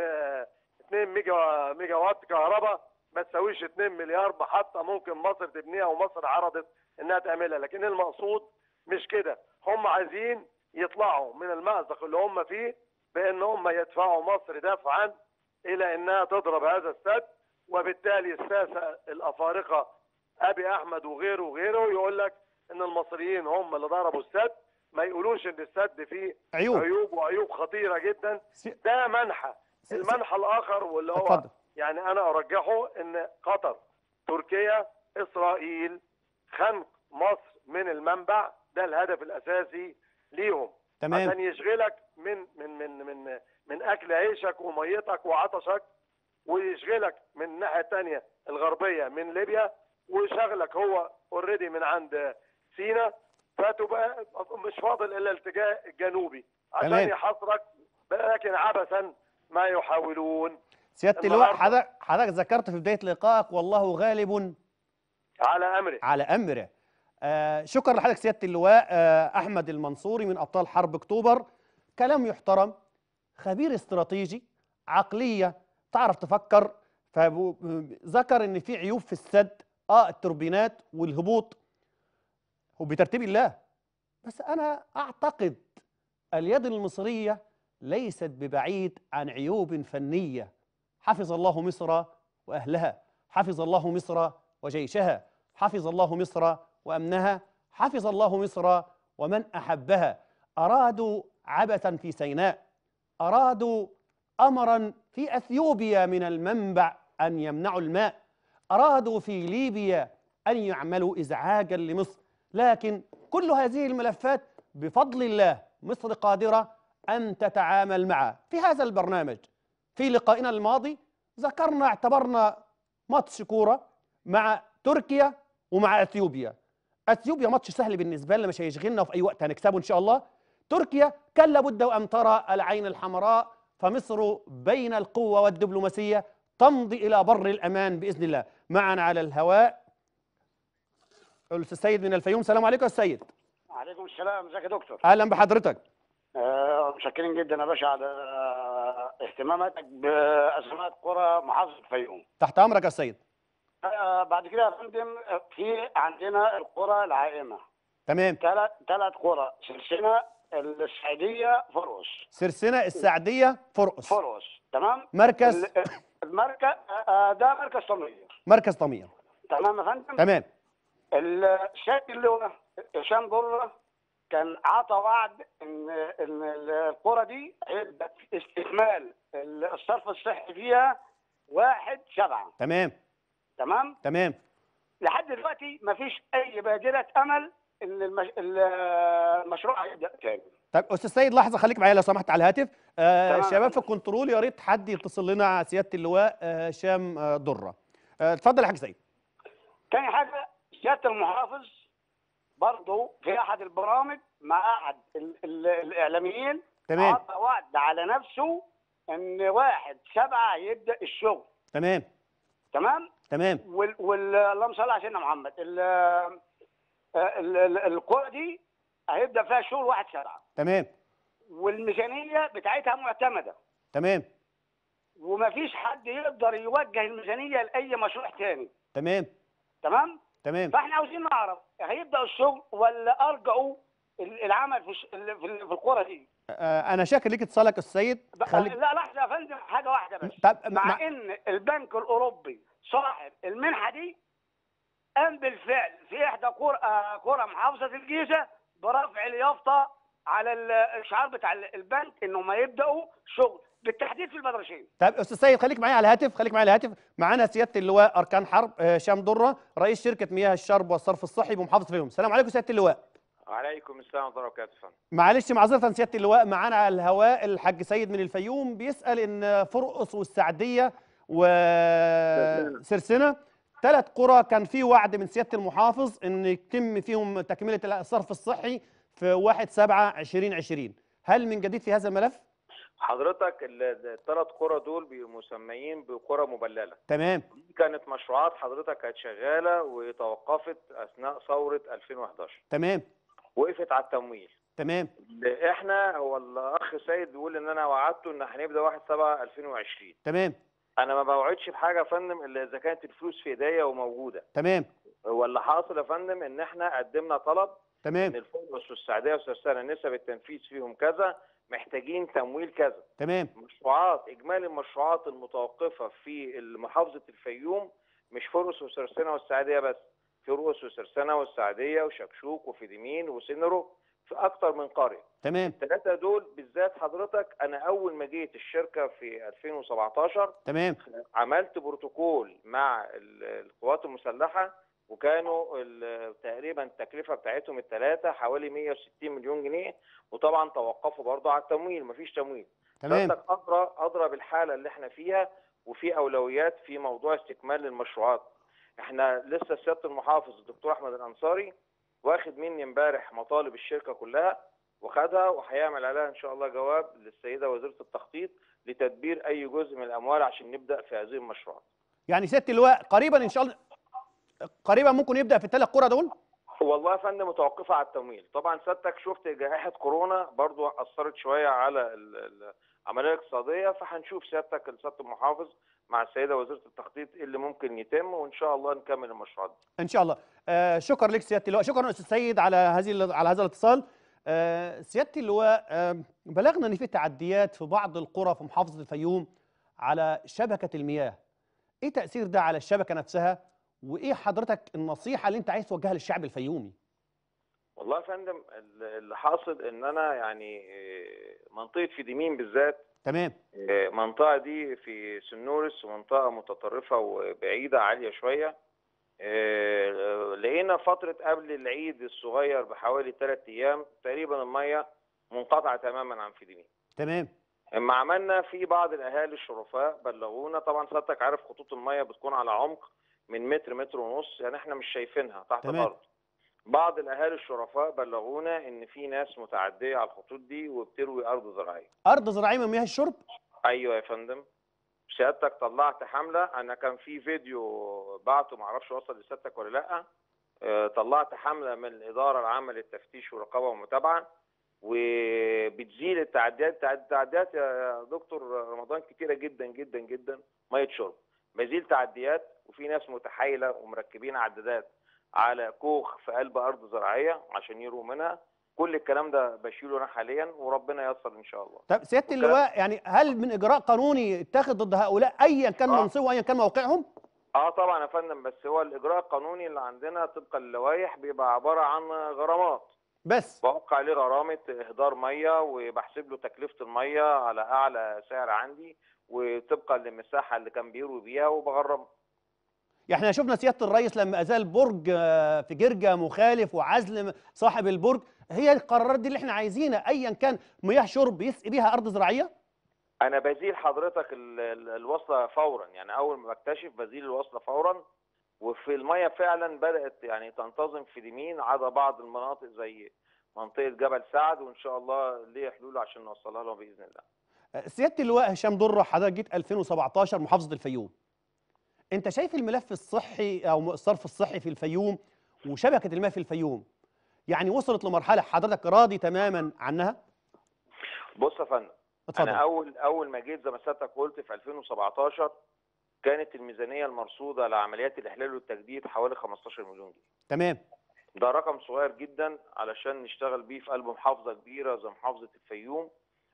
2 ميجا ميجا وات كهرباء ما تساويش 2 مليار محطه ممكن مصر تبنيها ومصر عرضت انها تعملها لكن المقصود مش كده هم عايزين يطلعوا من المأزق اللي هم فيه بان هم يدفعوا مصر دفعا الى انها تضرب هذا السد وبالتالي الساسه الافارقه ابي احمد وغيره وغيره يقول لك ان المصريين هم اللي ضربوا السد ما يقولوش ان السد فيه عيوب عيوب وعيوب خطيره جدا سي- ده منحى سي- المنحى الاخر واللي هو اتفضل يعني انا ارجحه ان قطر تركيا اسرائيل خنق مصر من المنبع ده الهدف الاساسي ليهم تمام عشان يشغلك من من من من من اكل عيشك وميتك وعطشك ويشغلك من الناحيه الثانيه الغربيه من ليبيا ويشغلك هو اوريدي من عند سينا فتبقى مش فاضل الا الاتجاه الجنوبي عشان تمام. يحاصرك لكن عبثا ما يحاولون سيادة اللواء النهاردة- حضرتك حضرتك ذكرت في بداية لقائك والله غالب على امره على أمره آه شكرا لحضرتك سيادة اللواء آه أحمد المنصوري من أبطال حرب أكتوبر كلام يحترم خبير استراتيجي عقلية تعرف تفكر فذكر إن في عيوب في السد آه التوربينات والهبوط هو بترتيب الله بس أنا أعتقد اليد المصرية ليست ببعيد عن عيوب فنية حفظ الله مصر وأهلها حفظ الله مصر وجيشها حفظ الله مصر وأمنها حفظ الله مصر ومن أحبها أرادوا عبثا في سيناء أرادوا أمرا في أثيوبيا من المنبع أن يمنعوا الماء أرادوا في ليبيا ان يعملوا ازعاجا لمصر لكن كل هذه الملفات بفضل الله مصر قادره ان تتعامل معها في هذا البرنامج في لقائنا الماضي ذكرنا اعتبرنا ماتش كوره مع تركيا ومع اثيوبيا اثيوبيا ماتش سهل بالنسبه لنا مش هيشغلنا وفي اي وقت هنكسبه ان شاء الله تركيا كان لابد وان ترى العين الحمراء فمصر بين القوه والدبلوماسيه تمضي الى بر الامان باذن الله معنا على الهواء الاستاذ سيد من الفيوم السلام عليكم يا سيد عليكم السلام ازيك يا دكتور اهلا بحضرتك آه، متشكرين جدا يا باشا على آه، اهتماماتك بازمات قرى محافظه الفيوم تحت امرك يا سيد آه، بعد كده يا فندم آه، في عندنا القرى العائمه تمام ثلاث ثلاث قرى سلسله السعيديه فرقس سرسنه السعديه فرقس فرقس تمام مركز ال- المركز آه، آه، ده مركز طميه مركز طميه تمام يا فندم تمام الشيخ اللي هو هشام بره كان عطى وعد ان ان القرى دي هيبدا استكمال الصرف الصحي فيها واحد سبعة تمام تمام تمام لحد دلوقتي ما فيش اي بادره امل ان المش... المشروع هيبدا تاني طيب استاذ سيد لحظه خليك معايا لو سمحت على الهاتف آه تمام. شباب في الكنترول يا ريت حد يتصل لنا على سياده اللواء آه، هشام آه دره آه، اتفضل يا حاج سيد تاني حاجه سياده المحافظ برضه في احد البرامج مع احد ال... ال... الاعلاميين تمام عطى وعد على نفسه ان واحد سبعة يبدا الشغل تمام تمام تمام وال, وال... اللهم صل على سيدنا محمد ال... ال... ال... القرى دي هيبدا فيها شغل واحد سبعة تمام والميزانيه بتاعتها معتمده تمام ومفيش حد يقدر يوجه الميزانيه لاي مشروع تاني تمام تمام تمام فاحنا عاوزين نعرف هيبداوا الشغل ولا ارجعوا ال- العمل في الش- ال- في ال- في القرى دي آه انا شاكر ليك اتصالك يا السيد ب- خليك لا لحظه يا فندم حاجه واحده بس طب مع, مع... ان البنك الاوروبي صاحب المنحه دي قام بالفعل في احدى قرى آه، قرى محافظه الجيزه برفع اليافطه على ال- الشعار بتاع ال- البنك انهم يبداوا شغل بالتحديد في المدرسين طب استاذ سيد خليك معايا على الهاتف خليك معايا على الهاتف معانا سياده اللواء اركان حرب آه، هشام دره رئيس شركه مياه الشرب والصرف الصحي بمحافظه الفيوم السلام عليكم سياده اللواء وعليكم السلام ورحمه الله وبركاته فندم معلش معذره سياده اللواء معانا على الهواء الحاج سيد من الفيوم بيسال ان فرقص والسعديه وسرسنه ثلاث قرى كان في وعد من سياده المحافظ ان يتم فيهم تكمله الصرف الصحي في 1 7 2020 هل من جديد في هذا الملف حضرتك الثلاث قرى دول بيبقوا مسميين بقرى مبلله تمام دي كانت مشروعات حضرتك كانت شغاله وتوقفت اثناء ثوره 2011 تمام وقفت على التمويل تمام احنا هو الاخ سيد بيقول ان انا وعدته ان هنبدا 1 7 2020 تمام انا ما بوعدش بحاجه يا فندم الا اذا كانت الفلوس في ايديا وموجوده تمام هو اللي حاصل يا فندم ان احنا قدمنا طلب ان تمام الفرص والسعديه والسرسانه نسب التنفيذ فيهم كذا محتاجين تمويل كذا تمام مشروعات اجمالي المشروعات المتوقفه في محافظه الفيوم مش فرقس وسرسنه والسعديه بس فرقس وسرسنه والسعديه وشكشوك وفيديمين وسنرو في اكتر من قريه تمام الثلاثه دول بالذات حضرتك انا اول ما جيت الشركه في 2017 تمام عملت بروتوكول مع ال- القوات المسلحه وكانوا ال- تقريبا التكلفه بتاعتهم الثلاثه حوالي 160 مليون جنيه وطبعا توقفوا برضه على التمويل مفيش تمويل تمام حضرتك ادرى ادرى بالحاله اللي احنا فيها وفي اولويات في موضوع استكمال المشروعات احنا لسه سياده المحافظ الدكتور احمد الانصاري واخد مني امبارح مطالب الشركه كلها وخدها وهيعمل عليها ان شاء الله جواب للسيده وزيره التخطيط لتدبير اي جزء من الاموال عشان نبدا في هذه المشروعات يعني سياده اللواء قريبا ان شاء الله قريبا ممكن يبدا في الثلاث قرى دول والله يا فندم متوقفه على التمويل طبعا سيادتك شفت جائحه كورونا برضو اثرت شويه على ال- ال- العمليه الاقتصاديه فهنشوف سيادتك سياده المحافظ مع السيده وزيره التخطيط ايه اللي ممكن يتم وان شاء الله نكمل المشروعات دي. ان شاء الله آه شكرا لك سياده اللواء شكرا استاذ سيد على هذه على هذا الاتصال آه سياده اللواء آه بلغنا ان في تعديات في بعض القرى في محافظه الفيوم على شبكه المياه ايه تاثير ده على الشبكه نفسها وايه حضرتك النصيحه اللي انت عايز توجهها للشعب الفيومي والله يا فندم ال- اللي حاصل ان انا يعني إيه، منطقه فيديمين بالذات تمام إيه، منطقه دي في سنورس ومنطقه متطرفه وبعيده عاليه شويه آه، لقينا فتره قبل العيد الصغير بحوالي ثلاث ايام تقريبا الميه منقطعه تماما عن فيديمين تمام اما عملنا في بعض الاهالي الشرفاء بلغونا طبعا سيادتك عارف خطوط الميه بتكون على عمق من متر متر ونص يعني احنا مش شايفينها تحت تمام. الارض بعض الاهالي الشرفاء بلغونا ان في ناس متعديه على الخطوط دي وبتروي ارض زراعيه ارض زراعيه من مياه الشرب ايوه يا فندم سيادتك طلعت حمله انا كان في فيديو بعته معرفش وصل لسيادتك ولا لا آه، طلعت حمله من الاداره العامه للتفتيش والرقابه والمتابعه وبتزيل التعديات التعديات يا دكتور رمضان كتيره جدا جدا جدا ميه شرب بزيل تعديات وفي ناس متحايله ومركبين عدادات على كوخ في قلب ارض زراعيه عشان يروا منها كل الكلام ده بشيله انا حاليا وربنا ييسر ان شاء الله طب سياده وكلام- اللواء يعني هل من اجراء قانوني اتخذ ضد هؤلاء ايا كان آه. منصبهم وايا كان موقعهم اه طبعا يا فندم بس هو الاجراء القانوني اللي عندنا طبقا للوائح بيبقى عباره عن غرامات بس بوقع عليه غرامه اهدار ميه وبحسب له تكلفه الميه على اعلى سعر عندي وطبقا للمساحه اللي كان بيروي بيها وبغرمه يعني احنا شفنا سياده الرئيس لما ازال برج آه، في جرجا مخالف وعزل صاحب البرج هي القرارات دي اللي احنا عايزينها ايا كان مياه شرب يسقي بيها ارض زراعيه انا بزيل حضرتك ال- ال- الوصله فورا يعني اول ما بكتشف بزيل الوصله فورا وفي الميه فعلا بدات يعني تنتظم في اليمين عدا بعض المناطق زي منطقه جبل سعد وان شاء الله ليه حلول عشان نوصلها لهم باذن الله آه، سياده اللواء هشام دره حضرتك جيت 2017 محافظه الفيوم انت شايف الملف الصحي او الصرف الصحي في الفيوم وشبكه المياه في الفيوم يعني وصلت لمرحله حضرتك راضي تماما عنها بص يا فندم اتفضل انا اول اول ما جيت زي ما سيادتك قلت في 2017 كانت الميزانيه المرصوده لعمليات الاحلال والتجديد حوالي 15 مليون جنيه تمام ده رقم صغير جدا علشان نشتغل بيه في قلب محافظه كبيره زي محافظه الفيوم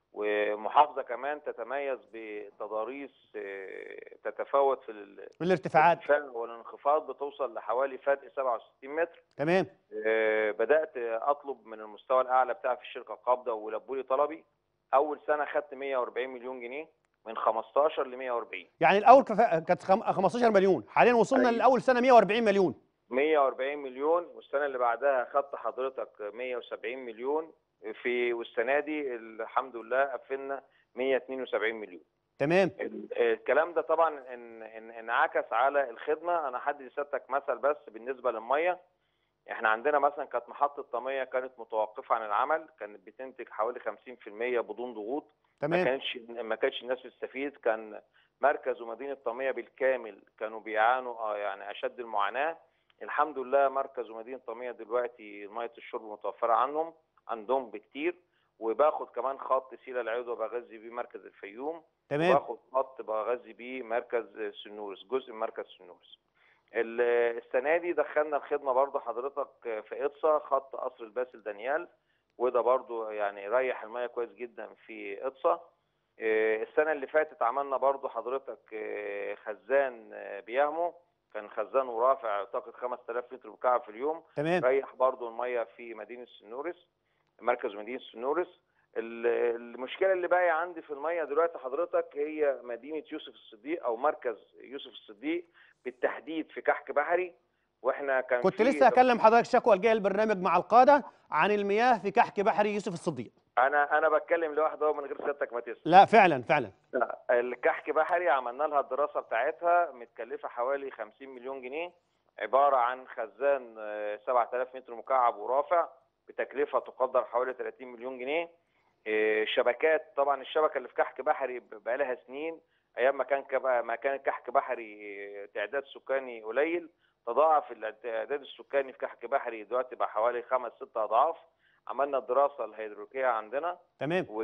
ومحافظه كمان تتميز بتضاريس آه، تتفاوت في ال- من الارتفاعات الارتفاع والانخفاض بتوصل لحوالي فرق 67 متر تمام آه، بدات اطلب من المستوى الاعلى بتاعي في الشركه القابضه ولبوا لي طلبي اول سنه خدت 140 مليون جنيه من 15 ل 140 يعني الاول كفا- كانت خم- 15 مليون حاليا وصلنا أيوة. لاول سنه 140 مليون 140 مليون والسنه اللي بعدها خدت حضرتك 170 مليون في والسنه دي الحمد لله قفلنا 172 مليون تمام ال- الكلام ده طبعا ان ان انعكس على الخدمه انا هدي لسيادتك مثل بس بالنسبه للميه احنا عندنا مثلا كانت محطه طميه كانت متوقفه عن العمل كانت بتنتج حوالي 50% بدون ضغوط ما تمام كانش ما كانش الناس بتستفيد كان مركز ومدينه طميه بالكامل كانوا بيعانوا آه يعني اشد المعاناه الحمد لله مركز ومدينه طميه دلوقتي ميه الشرب متوفره عنهم عندهم بكتير وباخد كمان خط سيله العيد وبغذي بيه مركز الفيوم تمام واخد خط بغذي بيه مركز سنورس جزء من مركز سنورس ال- السنه دي دخلنا الخدمه برضه حضرتك في اقصى خط قصر الباسل دانيال وده برضه يعني ريح الميه كويس جدا في اقصى آه، السنه اللي فاتت عملنا برضه حضرتك آه، خزان آه، بيهمو كان خزان ورافع طاقه 5000 لتر مكعب في اليوم تمام ريح برضو الميه في مدينه سنورس مركز مدينه سنورس ال- المشكله اللي باقيه عندي في الميه دلوقتي حضرتك هي مدينه يوسف الصديق او مركز يوسف الصديق بالتحديد في كحك بحري واحنا كان كنت في- لسه هكلم حضرتك شكوى الجايه البرنامج مع القاده عن المياه في كحك بحري يوسف الصديق انا انا بتكلم لوحده أهو من غير سيادتك ما تسال لا فعلا فعلا لا، الكحك بحري عملنا لها الدراسه بتاعتها متكلفه حوالي 50 مليون جنيه عباره عن خزان آه، 7000 متر مكعب ورافع بتكلفه تقدر حوالي 30 مليون جنيه آه، شبكات طبعا الشبكه اللي في كحك بحري بقى لها سنين ايام ما كان كبا ما كان كحك بحري آه، تعداد سكاني قليل تضاعف التعداد السكاني في كحك بحري دلوقتي بقى حوالي خمس ست اضعاف عملنا الدراسه الهيدرولوجيه عندنا تمام و-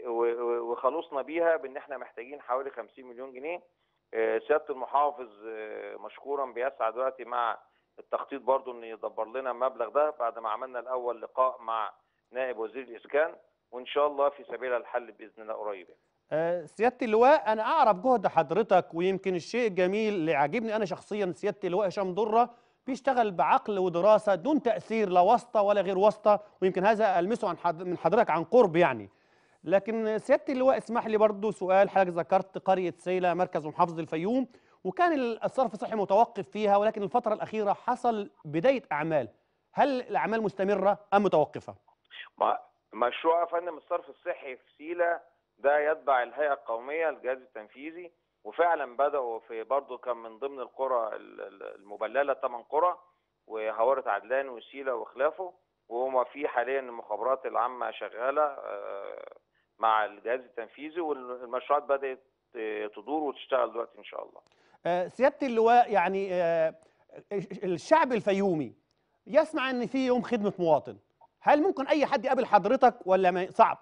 و- وخلصنا بيها بان احنا محتاجين حوالي 50 مليون جنيه آه، سياده المحافظ آه، مشكورا بيسعى دلوقتي مع التخطيط برضو ان يدبر لنا المبلغ ده بعد ما عملنا الاول لقاء مع نائب وزير الاسكان وان شاء الله في سبيل الحل باذن الله قريب يعني. آه، سياده اللواء انا اعرف جهد حضرتك ويمكن الشيء الجميل اللي عاجبني انا شخصيا سياده اللواء هشام دره بيشتغل بعقل ودراسه دون تاثير لا واسطه ولا غير واسطه ويمكن هذا المسه عن حد من حضرتك عن قرب يعني لكن سياده اللواء اسمح لي برضو سؤال حضرتك ذكرت قريه سيله مركز محافظه الفيوم وكان الصرف الصحي متوقف فيها ولكن الفتره الاخيره حصل بدايه اعمال هل الاعمال مستمره ام متوقفه مع- مشروع يا فندم الصرف الصحي في سيلا ده يتبع الهيئه القوميه الجهاز التنفيذي وفعلا بداوا في برضه كان من ضمن القرى ال- ال- المبلله ثمان قرى وهواره عدلان وسيلا وخلافه وهما في حاليا المخابرات العامه شغاله آه، مع الجهاز التنفيذي والمشروعات بدات آه، تدور وتشتغل دلوقتي ان شاء الله آه، سياده اللواء يعني آه، الشعب الفيومي يسمع ان في يوم خدمه مواطن هل ممكن اي حد يقابل حضرتك ولا ما- صعب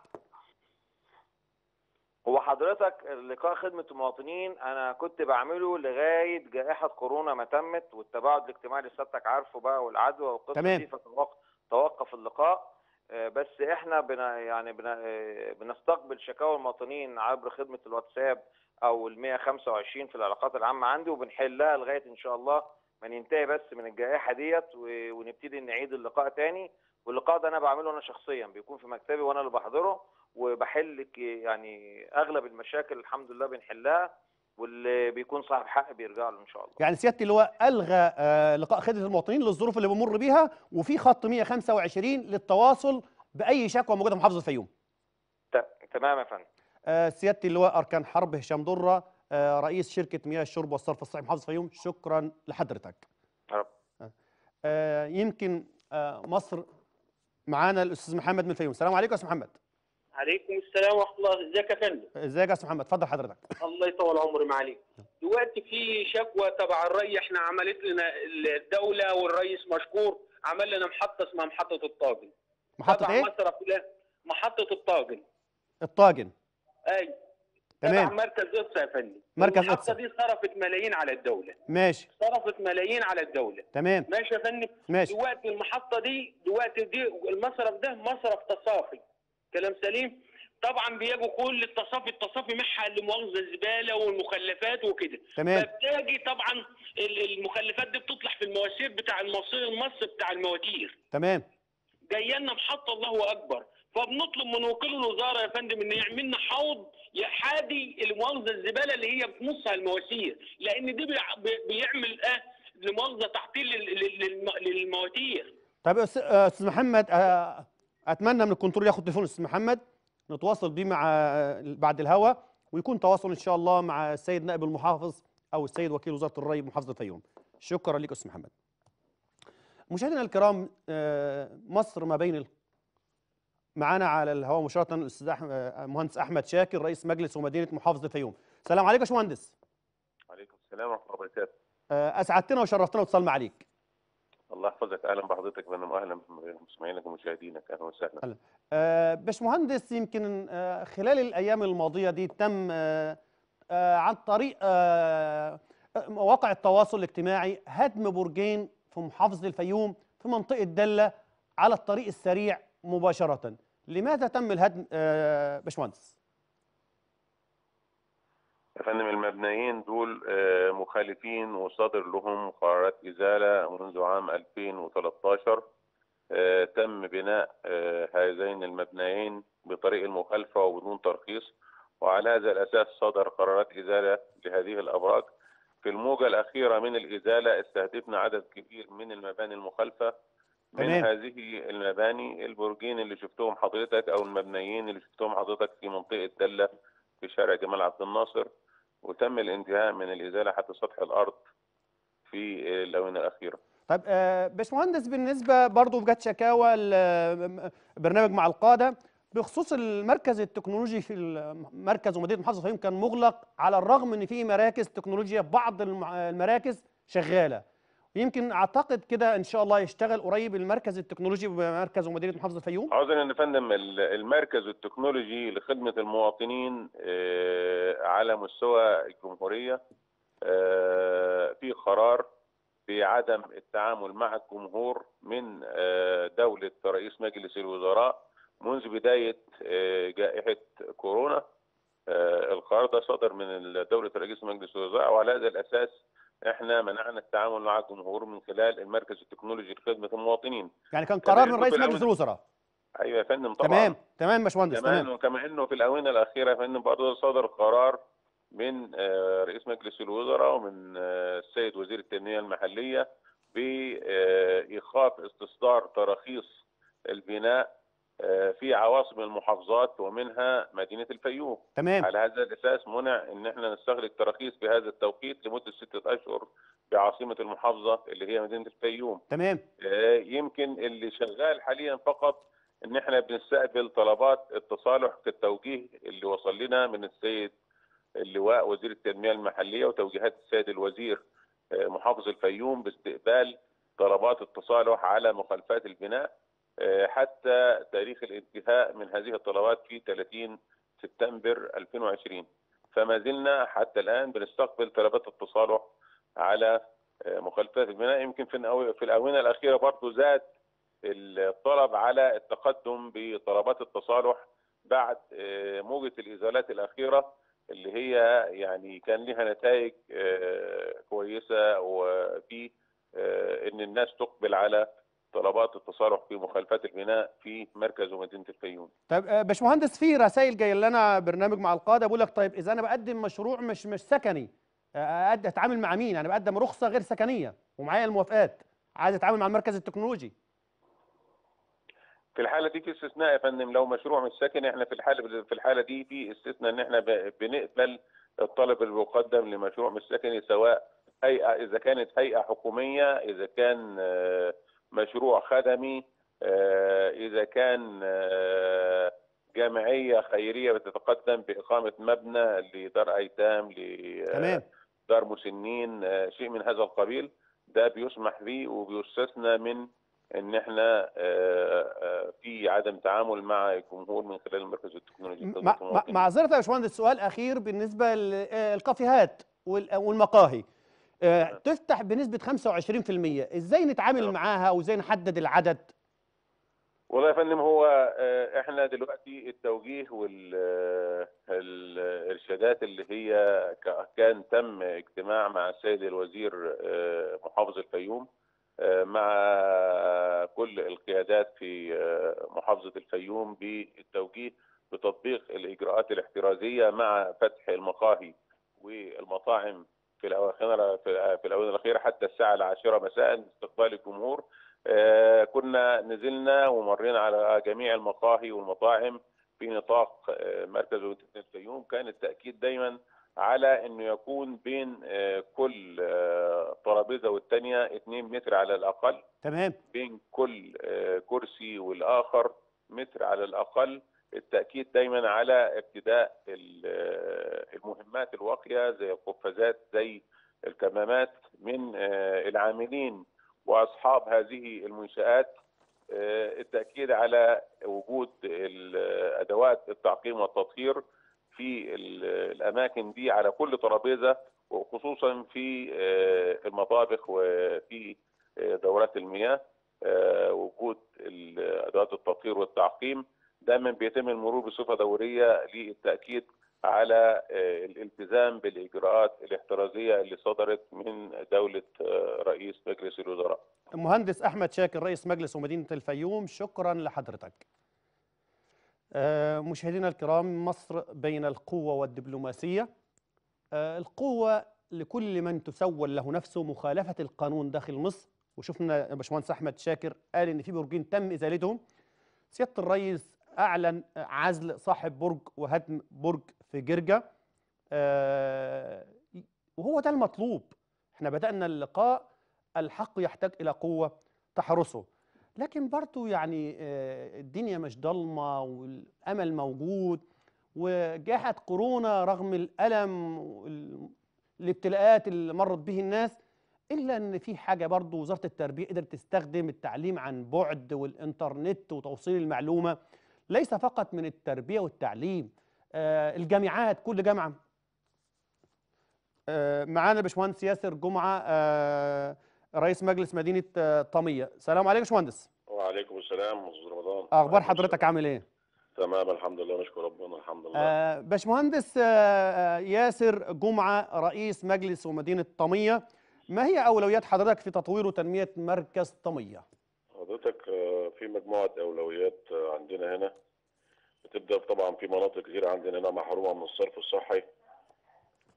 هو حضرتك لقاء خدمة المواطنين أنا كنت بعمله لغاية جائحة كورونا ما تمت والتباعد الاجتماعي اللي سيادتك عارفه بقى والعدوى والقصة تمام. دي فتوقف توقف اللقاء آه، بس احنا بنا يعني بنا آه، بنستقبل شكاوى المواطنين عبر خدمة الواتساب أو ال 125 في العلاقات العامة عندي وبنحلها لغاية إن شاء الله ما ننتهي بس من الجائحة ديت و- ونبتدي نعيد اللقاء تاني واللقاء ده أنا بعمله أنا شخصيا بيكون في مكتبي وأنا اللي بحضره وبحل ك- يعني اغلب المشاكل الحمد لله بنحلها واللي بيكون صاحب حق بيرجع له ان شاء الله يعني سياده اللواء الغى آه، لقاء خدمه المواطنين للظروف اللي بمر بيها وفي خط 125 للتواصل باي شكوى موجوده في محافظه الفيوم ت- تمام يا فندم آه، سياده اللواء اركان حرب هشام دره آه، رئيس شركه مياه الشرب والصرف الصحي محافظه الفيوم شكرا لحضرتك يا رب. آه، يمكن آه، مصر معانا الاستاذ محمد من الفيوم السلام عليكم يا استاذ محمد عليكم السلام ورحمه الله ازيك يا فندم ازيك يا استاذ محمد اتفضل حضرتك الله يطول عمري معاليك دلوقتي في شكوى تبع الري احنا عملت لنا الدوله والرئيس مشكور عمل لنا محطه اسمها محطه الطاجن محطه تبع ايه مصرف لا محطه الطاجن الطاجن اي تمام. تبع مركز اقصى يا فندم مركز المحطه إقصى. دي صرفت ملايين على الدوله ماشي صرفت ملايين على الدوله تمام ماشي يا فندم ماشي دلوقتي المحطه دي دلوقتي دي المصرف ده مصرف تصافي كلام سليم طبعا بيجوا كل التصافي التصافي منها لمؤاخذه الزباله والمخلفات وكده تمام فبتاجي طبعا ال- المخلفات دي بتطلع في المواسير بتاع المصير المص بتاع المواتير تمام جايه لنا محطه الله اكبر فبنطلب من وكيل الوزاره يا فندم ان يعمل لنا حوض يحادي المؤاخذه الزباله اللي هي بنصها المواسير لان دي بيع- بي- بيعمل اه لمؤاخذه تعطيل لل- لل- للم- للمواتير طب يا أستاذ- آه، استاذ محمد آه، اتمنى من الكنترول ياخد تليفون استاذ محمد نتواصل بيه مع آه، بعد الهوا ويكون تواصل ان شاء الله مع السيد نائب المحافظ او السيد وكيل وزاره الري بمحافظه الفيوم شكرا لك استاذ محمد مشاهدينا الكرام آه، مصر ما بين ال- معانا على الهواء مباشره الاستاذ أح- آه، مهندس احمد شاكر رئيس مجلس ومدينه محافظه الفيوم السلام عليكم يا باشمهندس عليكم السلام ورحمه الله وبركاته آه، اسعدتنا وشرفتنا واتصلنا عليك الله يحفظك اهلا بحضرتك فندم اهلا بمستمعينك ومشاهدينك اهلا وسهلا آه، باشمهندس يمكن آه، خلال الايام الماضيه دي تم آه، آه، عن طريق آه، مواقع التواصل الاجتماعي هدم برجين في محافظه الفيوم في منطقه دله على الطريق السريع مباشره لماذا تم الهدم آه، باشمهندس يا فندم المبنيين دول آه، مخالفين وصادر لهم قرارات ازاله منذ عام 2013 آه، تم بناء آه، هذين المبنيين بطريق المخالفه وبدون ترخيص وعلى هذا الاساس صدر قرارات ازاله لهذه الابراج في الموجه الاخيره من الازاله استهدفنا عدد كبير من المباني المخالفه من تمام. هذه المباني البرجين اللي شفتهم حضرتك او المبنيين اللي شفتهم حضرتك في منطقه دله في شارع جمال عبد الناصر وتم الانتهاء من الازاله حتى سطح الارض في الاونه الاخيره. طيب آه، باشمهندس بالنسبه برضو جت شكاوى ال- برنامج مع القاده بخصوص المركز التكنولوجي في المركز ومدينه محافظه الفيوم كان مغلق على الرغم ان في مراكز تكنولوجيا في بعض الم- المراكز شغاله يمكن اعتقد كده ان شاء الله يشتغل قريب المركز التكنولوجي بمركز ومدينه محافظه الفيوم عاوزين ان فندم ال- المركز التكنولوجي لخدمه المواطنين آه، على مستوى الجمهوريه آه، في قرار بعدم التعامل مع الجمهور من آه، دوله رئيس مجلس الوزراء منذ بدايه آه، جائحه كورونا آه، القرار ده صدر من دوله رئيس مجلس الوزراء وعلى هذا الاساس احنا منعنا التعامل مع الجمهور من خلال المركز التكنولوجي لخدمه المواطنين يعني كان كما قرار من إنه رئيس في مجلس الأول- الوزراء ايوه يا فندم طبعا تمام تمام يا باشمهندس كمان تمام وكما انه في الاونه الاخيره يا فندم برضه صدر قرار من آه، رئيس مجلس الوزراء ومن آه، السيد وزير التنميه المحليه بايقاف استصدار تراخيص البناء آه، في عواصم المحافظات ومنها مدينه الفيوم تمام على هذا الاساس منع ان احنا نستغلق تراخيص بهذا التوقيت لمده سته اشهر بعاصمه المحافظه اللي هي مدينه الفيوم تمام آه، يمكن اللي شغال حاليا فقط ان احنا بنستقبل طلبات التصالح كالتوجيه اللي وصل لنا من السيد اللواء وزير التنميه المحليه وتوجيهات السيد الوزير آه، محافظ الفيوم باستقبال طلبات التصالح على مخالفات البناء آه، حتى تاريخ الانتهاء من هذه الطلبات في 30 سبتمبر 2020 فما زلنا حتى الان بنستقبل طلبات التصالح على آه، مخالفات البناء يمكن في الأو- في الاونه الاخيره برضه زاد الطلب على التقدم بطلبات التصالح بعد آه، موجه الازالات الاخيره اللي هي يعني كان لها نتائج آه، كويسه وفي آه، ان الناس تقبل على طلبات التصالح في مخالفات البناء في مركز ومدينه الفيوم. طيب آه، باشمهندس في رسائل جايه لنا برنامج مع القاده بقول لك طيب اذا انا بقدم مشروع مش مش سكني آه، أقد- اتعامل مع مين؟ يعني بقدم رخصه غير سكنيه ومعايا الموافقات عايز اتعامل مع المركز التكنولوجي في الحاله دي في استثناء يا فندم لو مشروع مش سكني احنا في الحاله في الحاله دي في استثناء ان احنا ب- بنقبل الطلب المقدم لمشروع مش سكني سواء هيئه اذا كانت هيئه حكوميه اذا كان آه، مشروع خدمي آه، اذا كان آه، جمعيه خيريه بتتقدم باقامه مبنى لدار ايتام تمام لدار مسنين آه، شيء من هذا القبيل ده بيسمح به وبيستثنى من ان احنا آه، آه، في عدم تعامل مع الجمهور من خلال المركز التكنولوجي مع- لخدمة مع- المواطنين. معذره يا باشمهندس سؤال اخير بالنسبه للكافيهات والمقاهي آه، تفتح بنسبه 25% ازاي نتعامل نعم. معاها وازاي نحدد العدد والله يا فندم هو آه، احنا دلوقتي التوجيه والارشادات اللي هي ك- كان تم اجتماع مع السيد الوزير آه، محافظ الفيوم آه، مع كل القيادات في آه، محافظة الفيوم بالتوجيه بتطبيق الإجراءات الاحترازية مع فتح المقاهي والمطاعم في الأواخر في في الآونة الأخيرة حتى الساعة العاشرة مساء لاستقبال الجمهور آه، كنا نزلنا ومرينا على جميع المقاهي والمطاعم في نطاق آه، مركز ولاية الفيوم كان التأكيد دايما على انه يكون بين آه، كل آه، ترابيزه والثانيه 2 متر على الاقل تمام بين كل آه، كرسي والاخر متر على الاقل التاكيد دايما على ابتداء ال- آه، المهمات الواقيه زي القفازات زي الكمامات من آه، العاملين واصحاب هذه المنشات آه، التاكيد على وجود ال- ادوات التعقيم والتطهير في ال- الاماكن دي على كل ترابيزه وخصوصا في آه، المطابخ وفي آه، دورات المياه آه، وجود ال- ادوات التطهير والتعقيم دايما بيتم المرور بصفه دوريه للتاكيد على آه، الالتزام بالاجراءات الاحترازيه اللي صدرت من دوله آه، رئيس مجلس الوزراء. المهندس احمد شاكر رئيس مجلس ومدينه الفيوم شكرا لحضرتك آه، مشاهدينا الكرام مصر بين القوه والدبلوماسيه آه، القوه لكل من تسول له نفسه مخالفه القانون داخل مصر وشفنا باشمهندس احمد شاكر قال ان في برجين تم ازالتهم سياده الرئيس اعلن عزل صاحب برج وهدم برج في جرجا آه، وهو ده المطلوب احنا بدانا اللقاء الحق يحتاج الى قوه تحرسه لكن برضو يعني آه، الدنيا مش ضلمه والامل موجود وجائحه كورونا رغم الالم والابتلاءات اللي مرت به الناس الا ان في حاجه برضو وزاره التربيه قدرت تستخدم التعليم عن بعد والانترنت وتوصيل المعلومه ليس فقط من التربيه والتعليم آه، الجامعات كل جامعه آه، معانا باشمهندس ياسر جمعه آه، رئيس مجلس مدينه آه، طميه السلام عليكم يا باشمهندس وعليكم السلام استاذ رمضان اخبار وعليكم حضرتك السلام. عامل ايه تمام الحمد لله نشكر ربنا الحمد لله آه، باشمهندس آه، آه، ياسر جمعه رئيس مجلس ومدينه طميه ما هي اولويات حضرتك في تطوير وتنميه مركز طميه حضرتك آه، في مجموعه اولويات آه، عندنا هنا بتبدا طبعا في مناطق كتير عندنا هنا محرومه من الصرف الصحي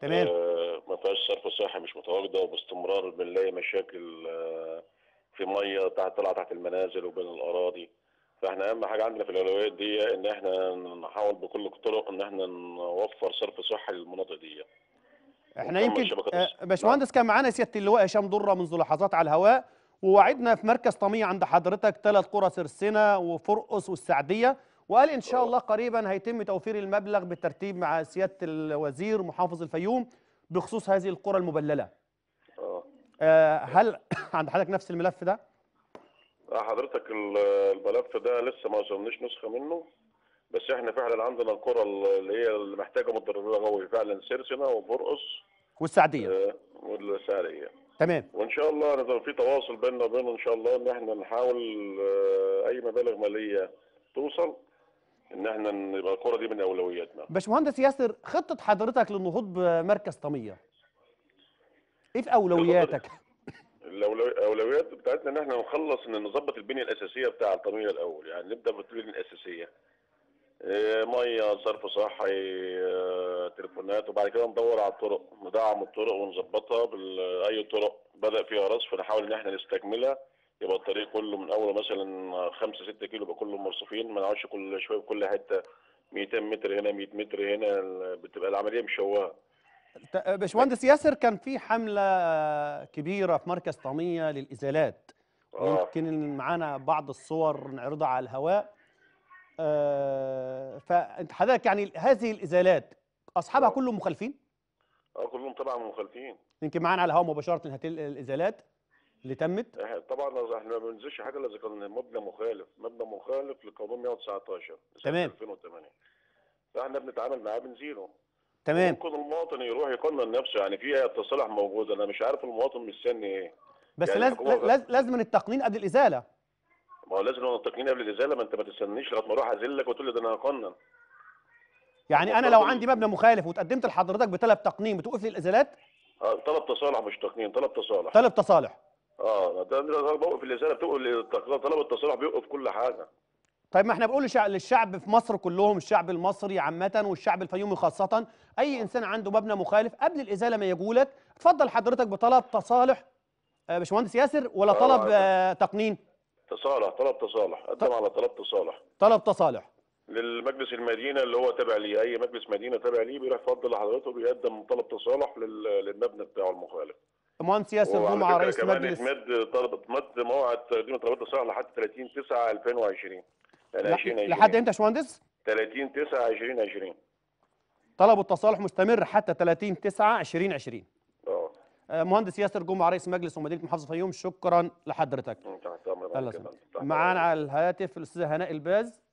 تمام آه، ما فيهاش صرف صحي مش متواجده وباستمرار بنلاقي مشاكل آه، في ميه تحت طالعه تحت المنازل وبين الاراضي فاحنا اهم حاجه عندنا في الاولويات دي ان احنا نحاول بكل الطرق ان احنا نوفر صرف صحي للمناطق دي احنا ونكمل يمكن شبكة آه، الص- باشمهندس كان معانا سياده اللواء هشام ضره منذ لحظات على الهواء ووعدنا في مركز طميه عند حضرتك ثلاث قرى سرسنه وفرقس والسعديه وقال ان شاء الله قريبا هيتم توفير المبلغ بالترتيب مع سياده الوزير محافظ الفيوم بخصوص هذه القرى المبلله اه آه، هل عند حضرتك نفس الملف ده آه، حضرتك ال- الملف ده لسه ما وصلناش نسخه منه بس احنا فعلا عندنا القرى اللي هي اللي محتاجه متضرره قوي فعلا سرسنه وبرقص والسعديه آه، والسعريه تمام وان شاء الله نقدر في تواصل بيننا وبينه ان شاء الله ان احنا نحاول آه، اي مبالغ ماليه توصل ان احنا نبقى القرى دي من اولوياتنا باشمهندس ياسر خطه حضرتك للنهوض بمركز طميه ايه في اولوياتك الأولو- الاولويات بتاعتنا ان احنا نخلص ان نظبط البنيه الاساسيه بتاع الطميه الاول يعني نبدا بالبنيه الاساسيه آه، ميه صرف صحي آه، تليفونات وبعد كده ندور على الطرق ندعم الطرق ونظبطها باي طرق بدا فيها رصف نحاول ان احنا نستكملها يبقى الطريق كله من اوله مثلا 5 6 كيلو يبقى كله مرصوفين ما نقعدش كل شويه في كل حته 200 متر هنا 100 متر هنا بتبقى العمليه مشوهه ت- باشمهندس ياسر كان في حمله آه، كبيره في مركز طميه للازالات اه يمكن معانا بعض الصور نعرضها على الهواء آه، فانت حضرتك يعني هذه الازالات اصحابها آه. كلهم مخالفين اه كلهم طبعا مخالفين يمكن معانا على الهواء مباشره هذه الازالات اللي تمت إح- طبعا احنا ما بننزلش حاجه الا اذا كان مبنى مخالف مبنى مخالف لقانون 119 سنة تمام. 2008 فاحنا بنتعامل معاه بنزيله تمام ممكن المواطن يروح يقنن نفسه يعني في تصالح موجود انا مش عارف المواطن مستني ايه بس يعني لازم الحكومة- لازم لازم التقنين قبل الازاله ما هو لازم التقنين قبل الازاله ما انت ما تستنيش لغايه ما اروح ازلك وتقول لي ده انا هقنن يعني انا المفروض لو ال- عندي مبنى مخالف وتقدمت لحضرتك بطلب تقنين بتوقف لي الازالات آه، طلب تصالح مش تقنين طلب تصالح طلب تصالح اه ده ده ده بوقف الازاله بتوقف طلب التصالح بيوقف كل حاجه طيب ما احنا بنقول للشع- للشعب في مصر كلهم الشعب المصري عامة والشعب الفيومي خاصة أي إنسان عنده مبنى مخالف قبل الإزالة ما يجولك اتفضل حضرتك بطلب تصالح آه، باشمهندس ياسر ولا آه، طلب عارف. آه، تقنين تصالح طلب تصالح قدم على طلب تصالح طلب تصالح للمجلس المدينه اللي هو تابع ليه اي مجلس مدينه تابع ليه بيروح يفضل لحضرته بيقدم طلب تصالح لل- للمبنى بتاعه المخالف مهندس ياسر وعلى جمعة فكرة رئيس كمان مجلس اتمد طلب اتمد موعد تقديم طلبات التصالح لحد 30 9 2020 يعني لا- 2020 لحد امتى يا باشمهندس 30 9 2020 طلب التصالح مستمر حتى 30 9 2020 اه آه، مهندس ياسر جمعة رئيس مجلس ومدينة محافظة الفيوم شكرا لحضرتك تحت امر الله معاك يا يسلمك. فندم. تحت معانا أمرك. على الهاتف الاستاذه هناء الباز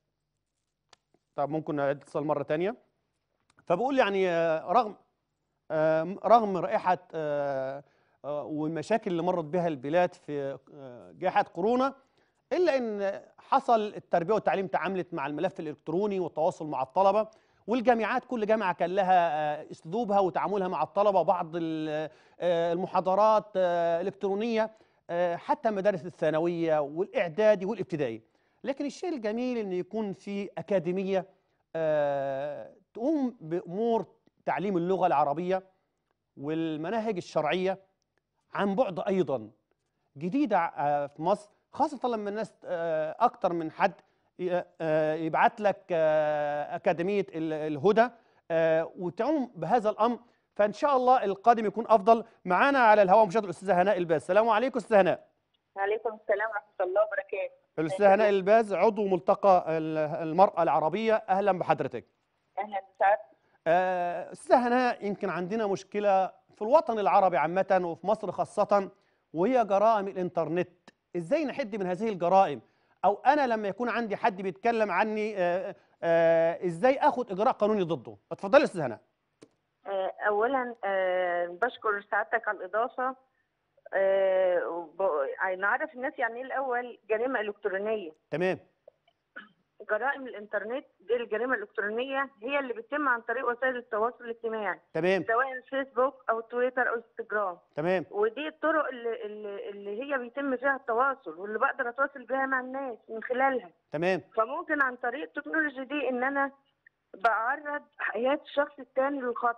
طب ممكن نعيد اتصال مره تانية فبقول يعني آه، رغم آه، رغم رائحه آه، آه، والمشاكل اللي مرت بها البلاد في آه، جائحه كورونا الا ان حصل التربيه والتعليم تعاملت مع الملف الالكتروني والتواصل مع الطلبه والجامعات كل جامعه كان لها آه، اسلوبها وتعاملها مع الطلبه بعض ال- آه، المحاضرات آه، الكترونيه آه، حتى مدارس الثانويه والاعدادي والابتدائي لكن الشيء الجميل ان يكون في اكاديميه آه، تقوم بامور تعليم اللغه العربيه والمناهج الشرعيه عن بعد ايضا جديده آه، في مصر خاصه لما الناس آه، اكتر من حد ي- آه، يبعت لك آه، اكاديميه ال- الهدى آه، وتقوم بهذا الامر فان شاء الله القادم يكون افضل معانا على الهواء مشاهد الاستاذه هناء الباز السلام عليكم استاذه هناء وعليكم السلام ورحمة الله وبركاته الاستاذه هناء الباز عضو ملتقى ال- المراه العربيه اهلا بحضرتك أهلا بسعادتك آه، استاذه هناء يمكن عندنا مشكله في الوطن العربي عامه وفي مصر خاصه وهي جرائم الانترنت ازاي نحد من هذه الجرائم او انا لما يكون عندي حد بيتكلم عني آه، آه، ازاي اخد اجراء قانوني ضده اتفضلي يا استاذه هناء آه، أولا آه، بشكر سعادتك على الإضافة آه، وب- نعرف الناس يعني إيه الأول جريمة إلكترونية تمام جرائم الإنترنت دي الجريمة الإلكترونية هي اللي بتتم عن طريق وسائل التواصل الاجتماعي تمام سواء الفيسبوك أو تويتر أو انستجرام تمام ودي الطرق اللي, اللي, اللي هي بيتم فيها التواصل واللي بقدر أتواصل بيها مع الناس من خلالها تمام فممكن عن طريق التكنولوجيا دي ان انا بعرض حياه الشخص التاني للخطر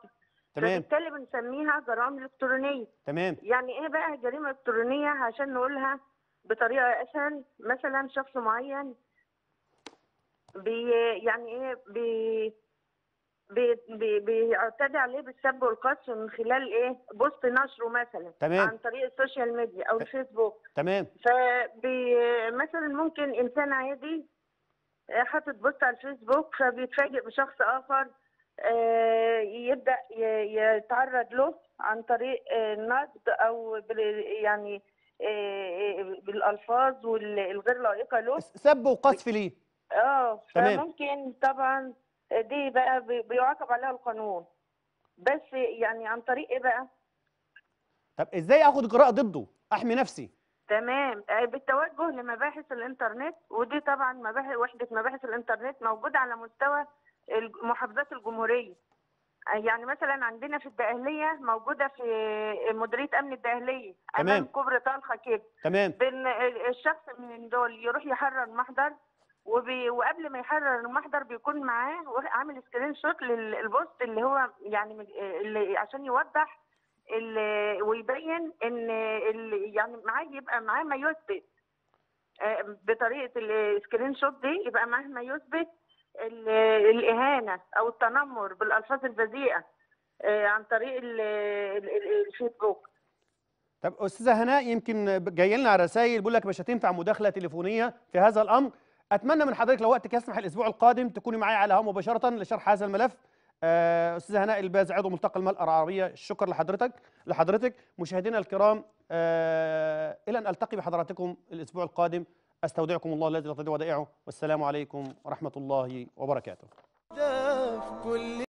تمام فبالتالي بنسميها جرائم الكترونيه تمام يعني ايه بقى جريمه الكترونيه عشان نقولها بطريقه اسهل مثلا شخص معين بي يعني ايه بي بي بي بيعتدي عليه بالسب والقذف من خلال ايه بوست نشره مثلا تمام. عن طريق السوشيال ميديا او الفيسبوك تمام فبي مثلا ممكن انسان عادي آه، حاطط بوست على الفيسبوك فبيتفاجئ بشخص اخر آه، يبدا ي- يتعرض له عن طريق آه، النقد او بال- يعني آه، بالالفاظ والغير لائقه له سب وقذف ليه اه تمام. فممكن طبعا دي بقى بي- بيعاقب عليها القانون بس يعني عن طريق ايه بقى طب ازاي اخد اجراء ضده احمي نفسي تمام آه، بالتوجه لمباحث الانترنت ودي طبعا مباحث وحده مباحث الانترنت موجوده على مستوى الج- محافظات الجمهوريه آه، يعني مثلا عندنا في الدقهليه موجوده في مديريه امن الدقهليه تمام. امام كوبري طلخه كده تمام بين ال- الشخص من دول يروح يحرر محضر وبي وقبل ما يحرر المحضر بيكون معاه واخ- عامل سكرين شوت للبوست اللي هو يعني من- اللي عشان يوضح ال- ويبين ان ال- يعني معاه يبقى معاه ما يثبت آه، بطريقه السكرين شوت دي يبقى معاه ما يثبت ال- الاهانه او التنمر بالالفاظ البذيئه آه، عن طريق ال- ال- ال- الفيسبوك طب استاذه هناء يمكن جاي لنا على رسائل بيقول لك مش هتنفع مداخله تليفونيه في هذا الامر اتمنى من حضرتك لو وقتك يسمح الاسبوع القادم تكوني معايا على الهواء مباشره لشرح هذا الملف آه، استاذه هناء الباز عضو ملتقى المراه العربيه الشكر لحضرتك لحضرتك مشاهدينا الكرام آه، الى ان التقي بحضراتكم الاسبوع القادم استودعكم الله الذي لا تضيع ودائعه والسلام عليكم ورحمه الله وبركاته ده في كل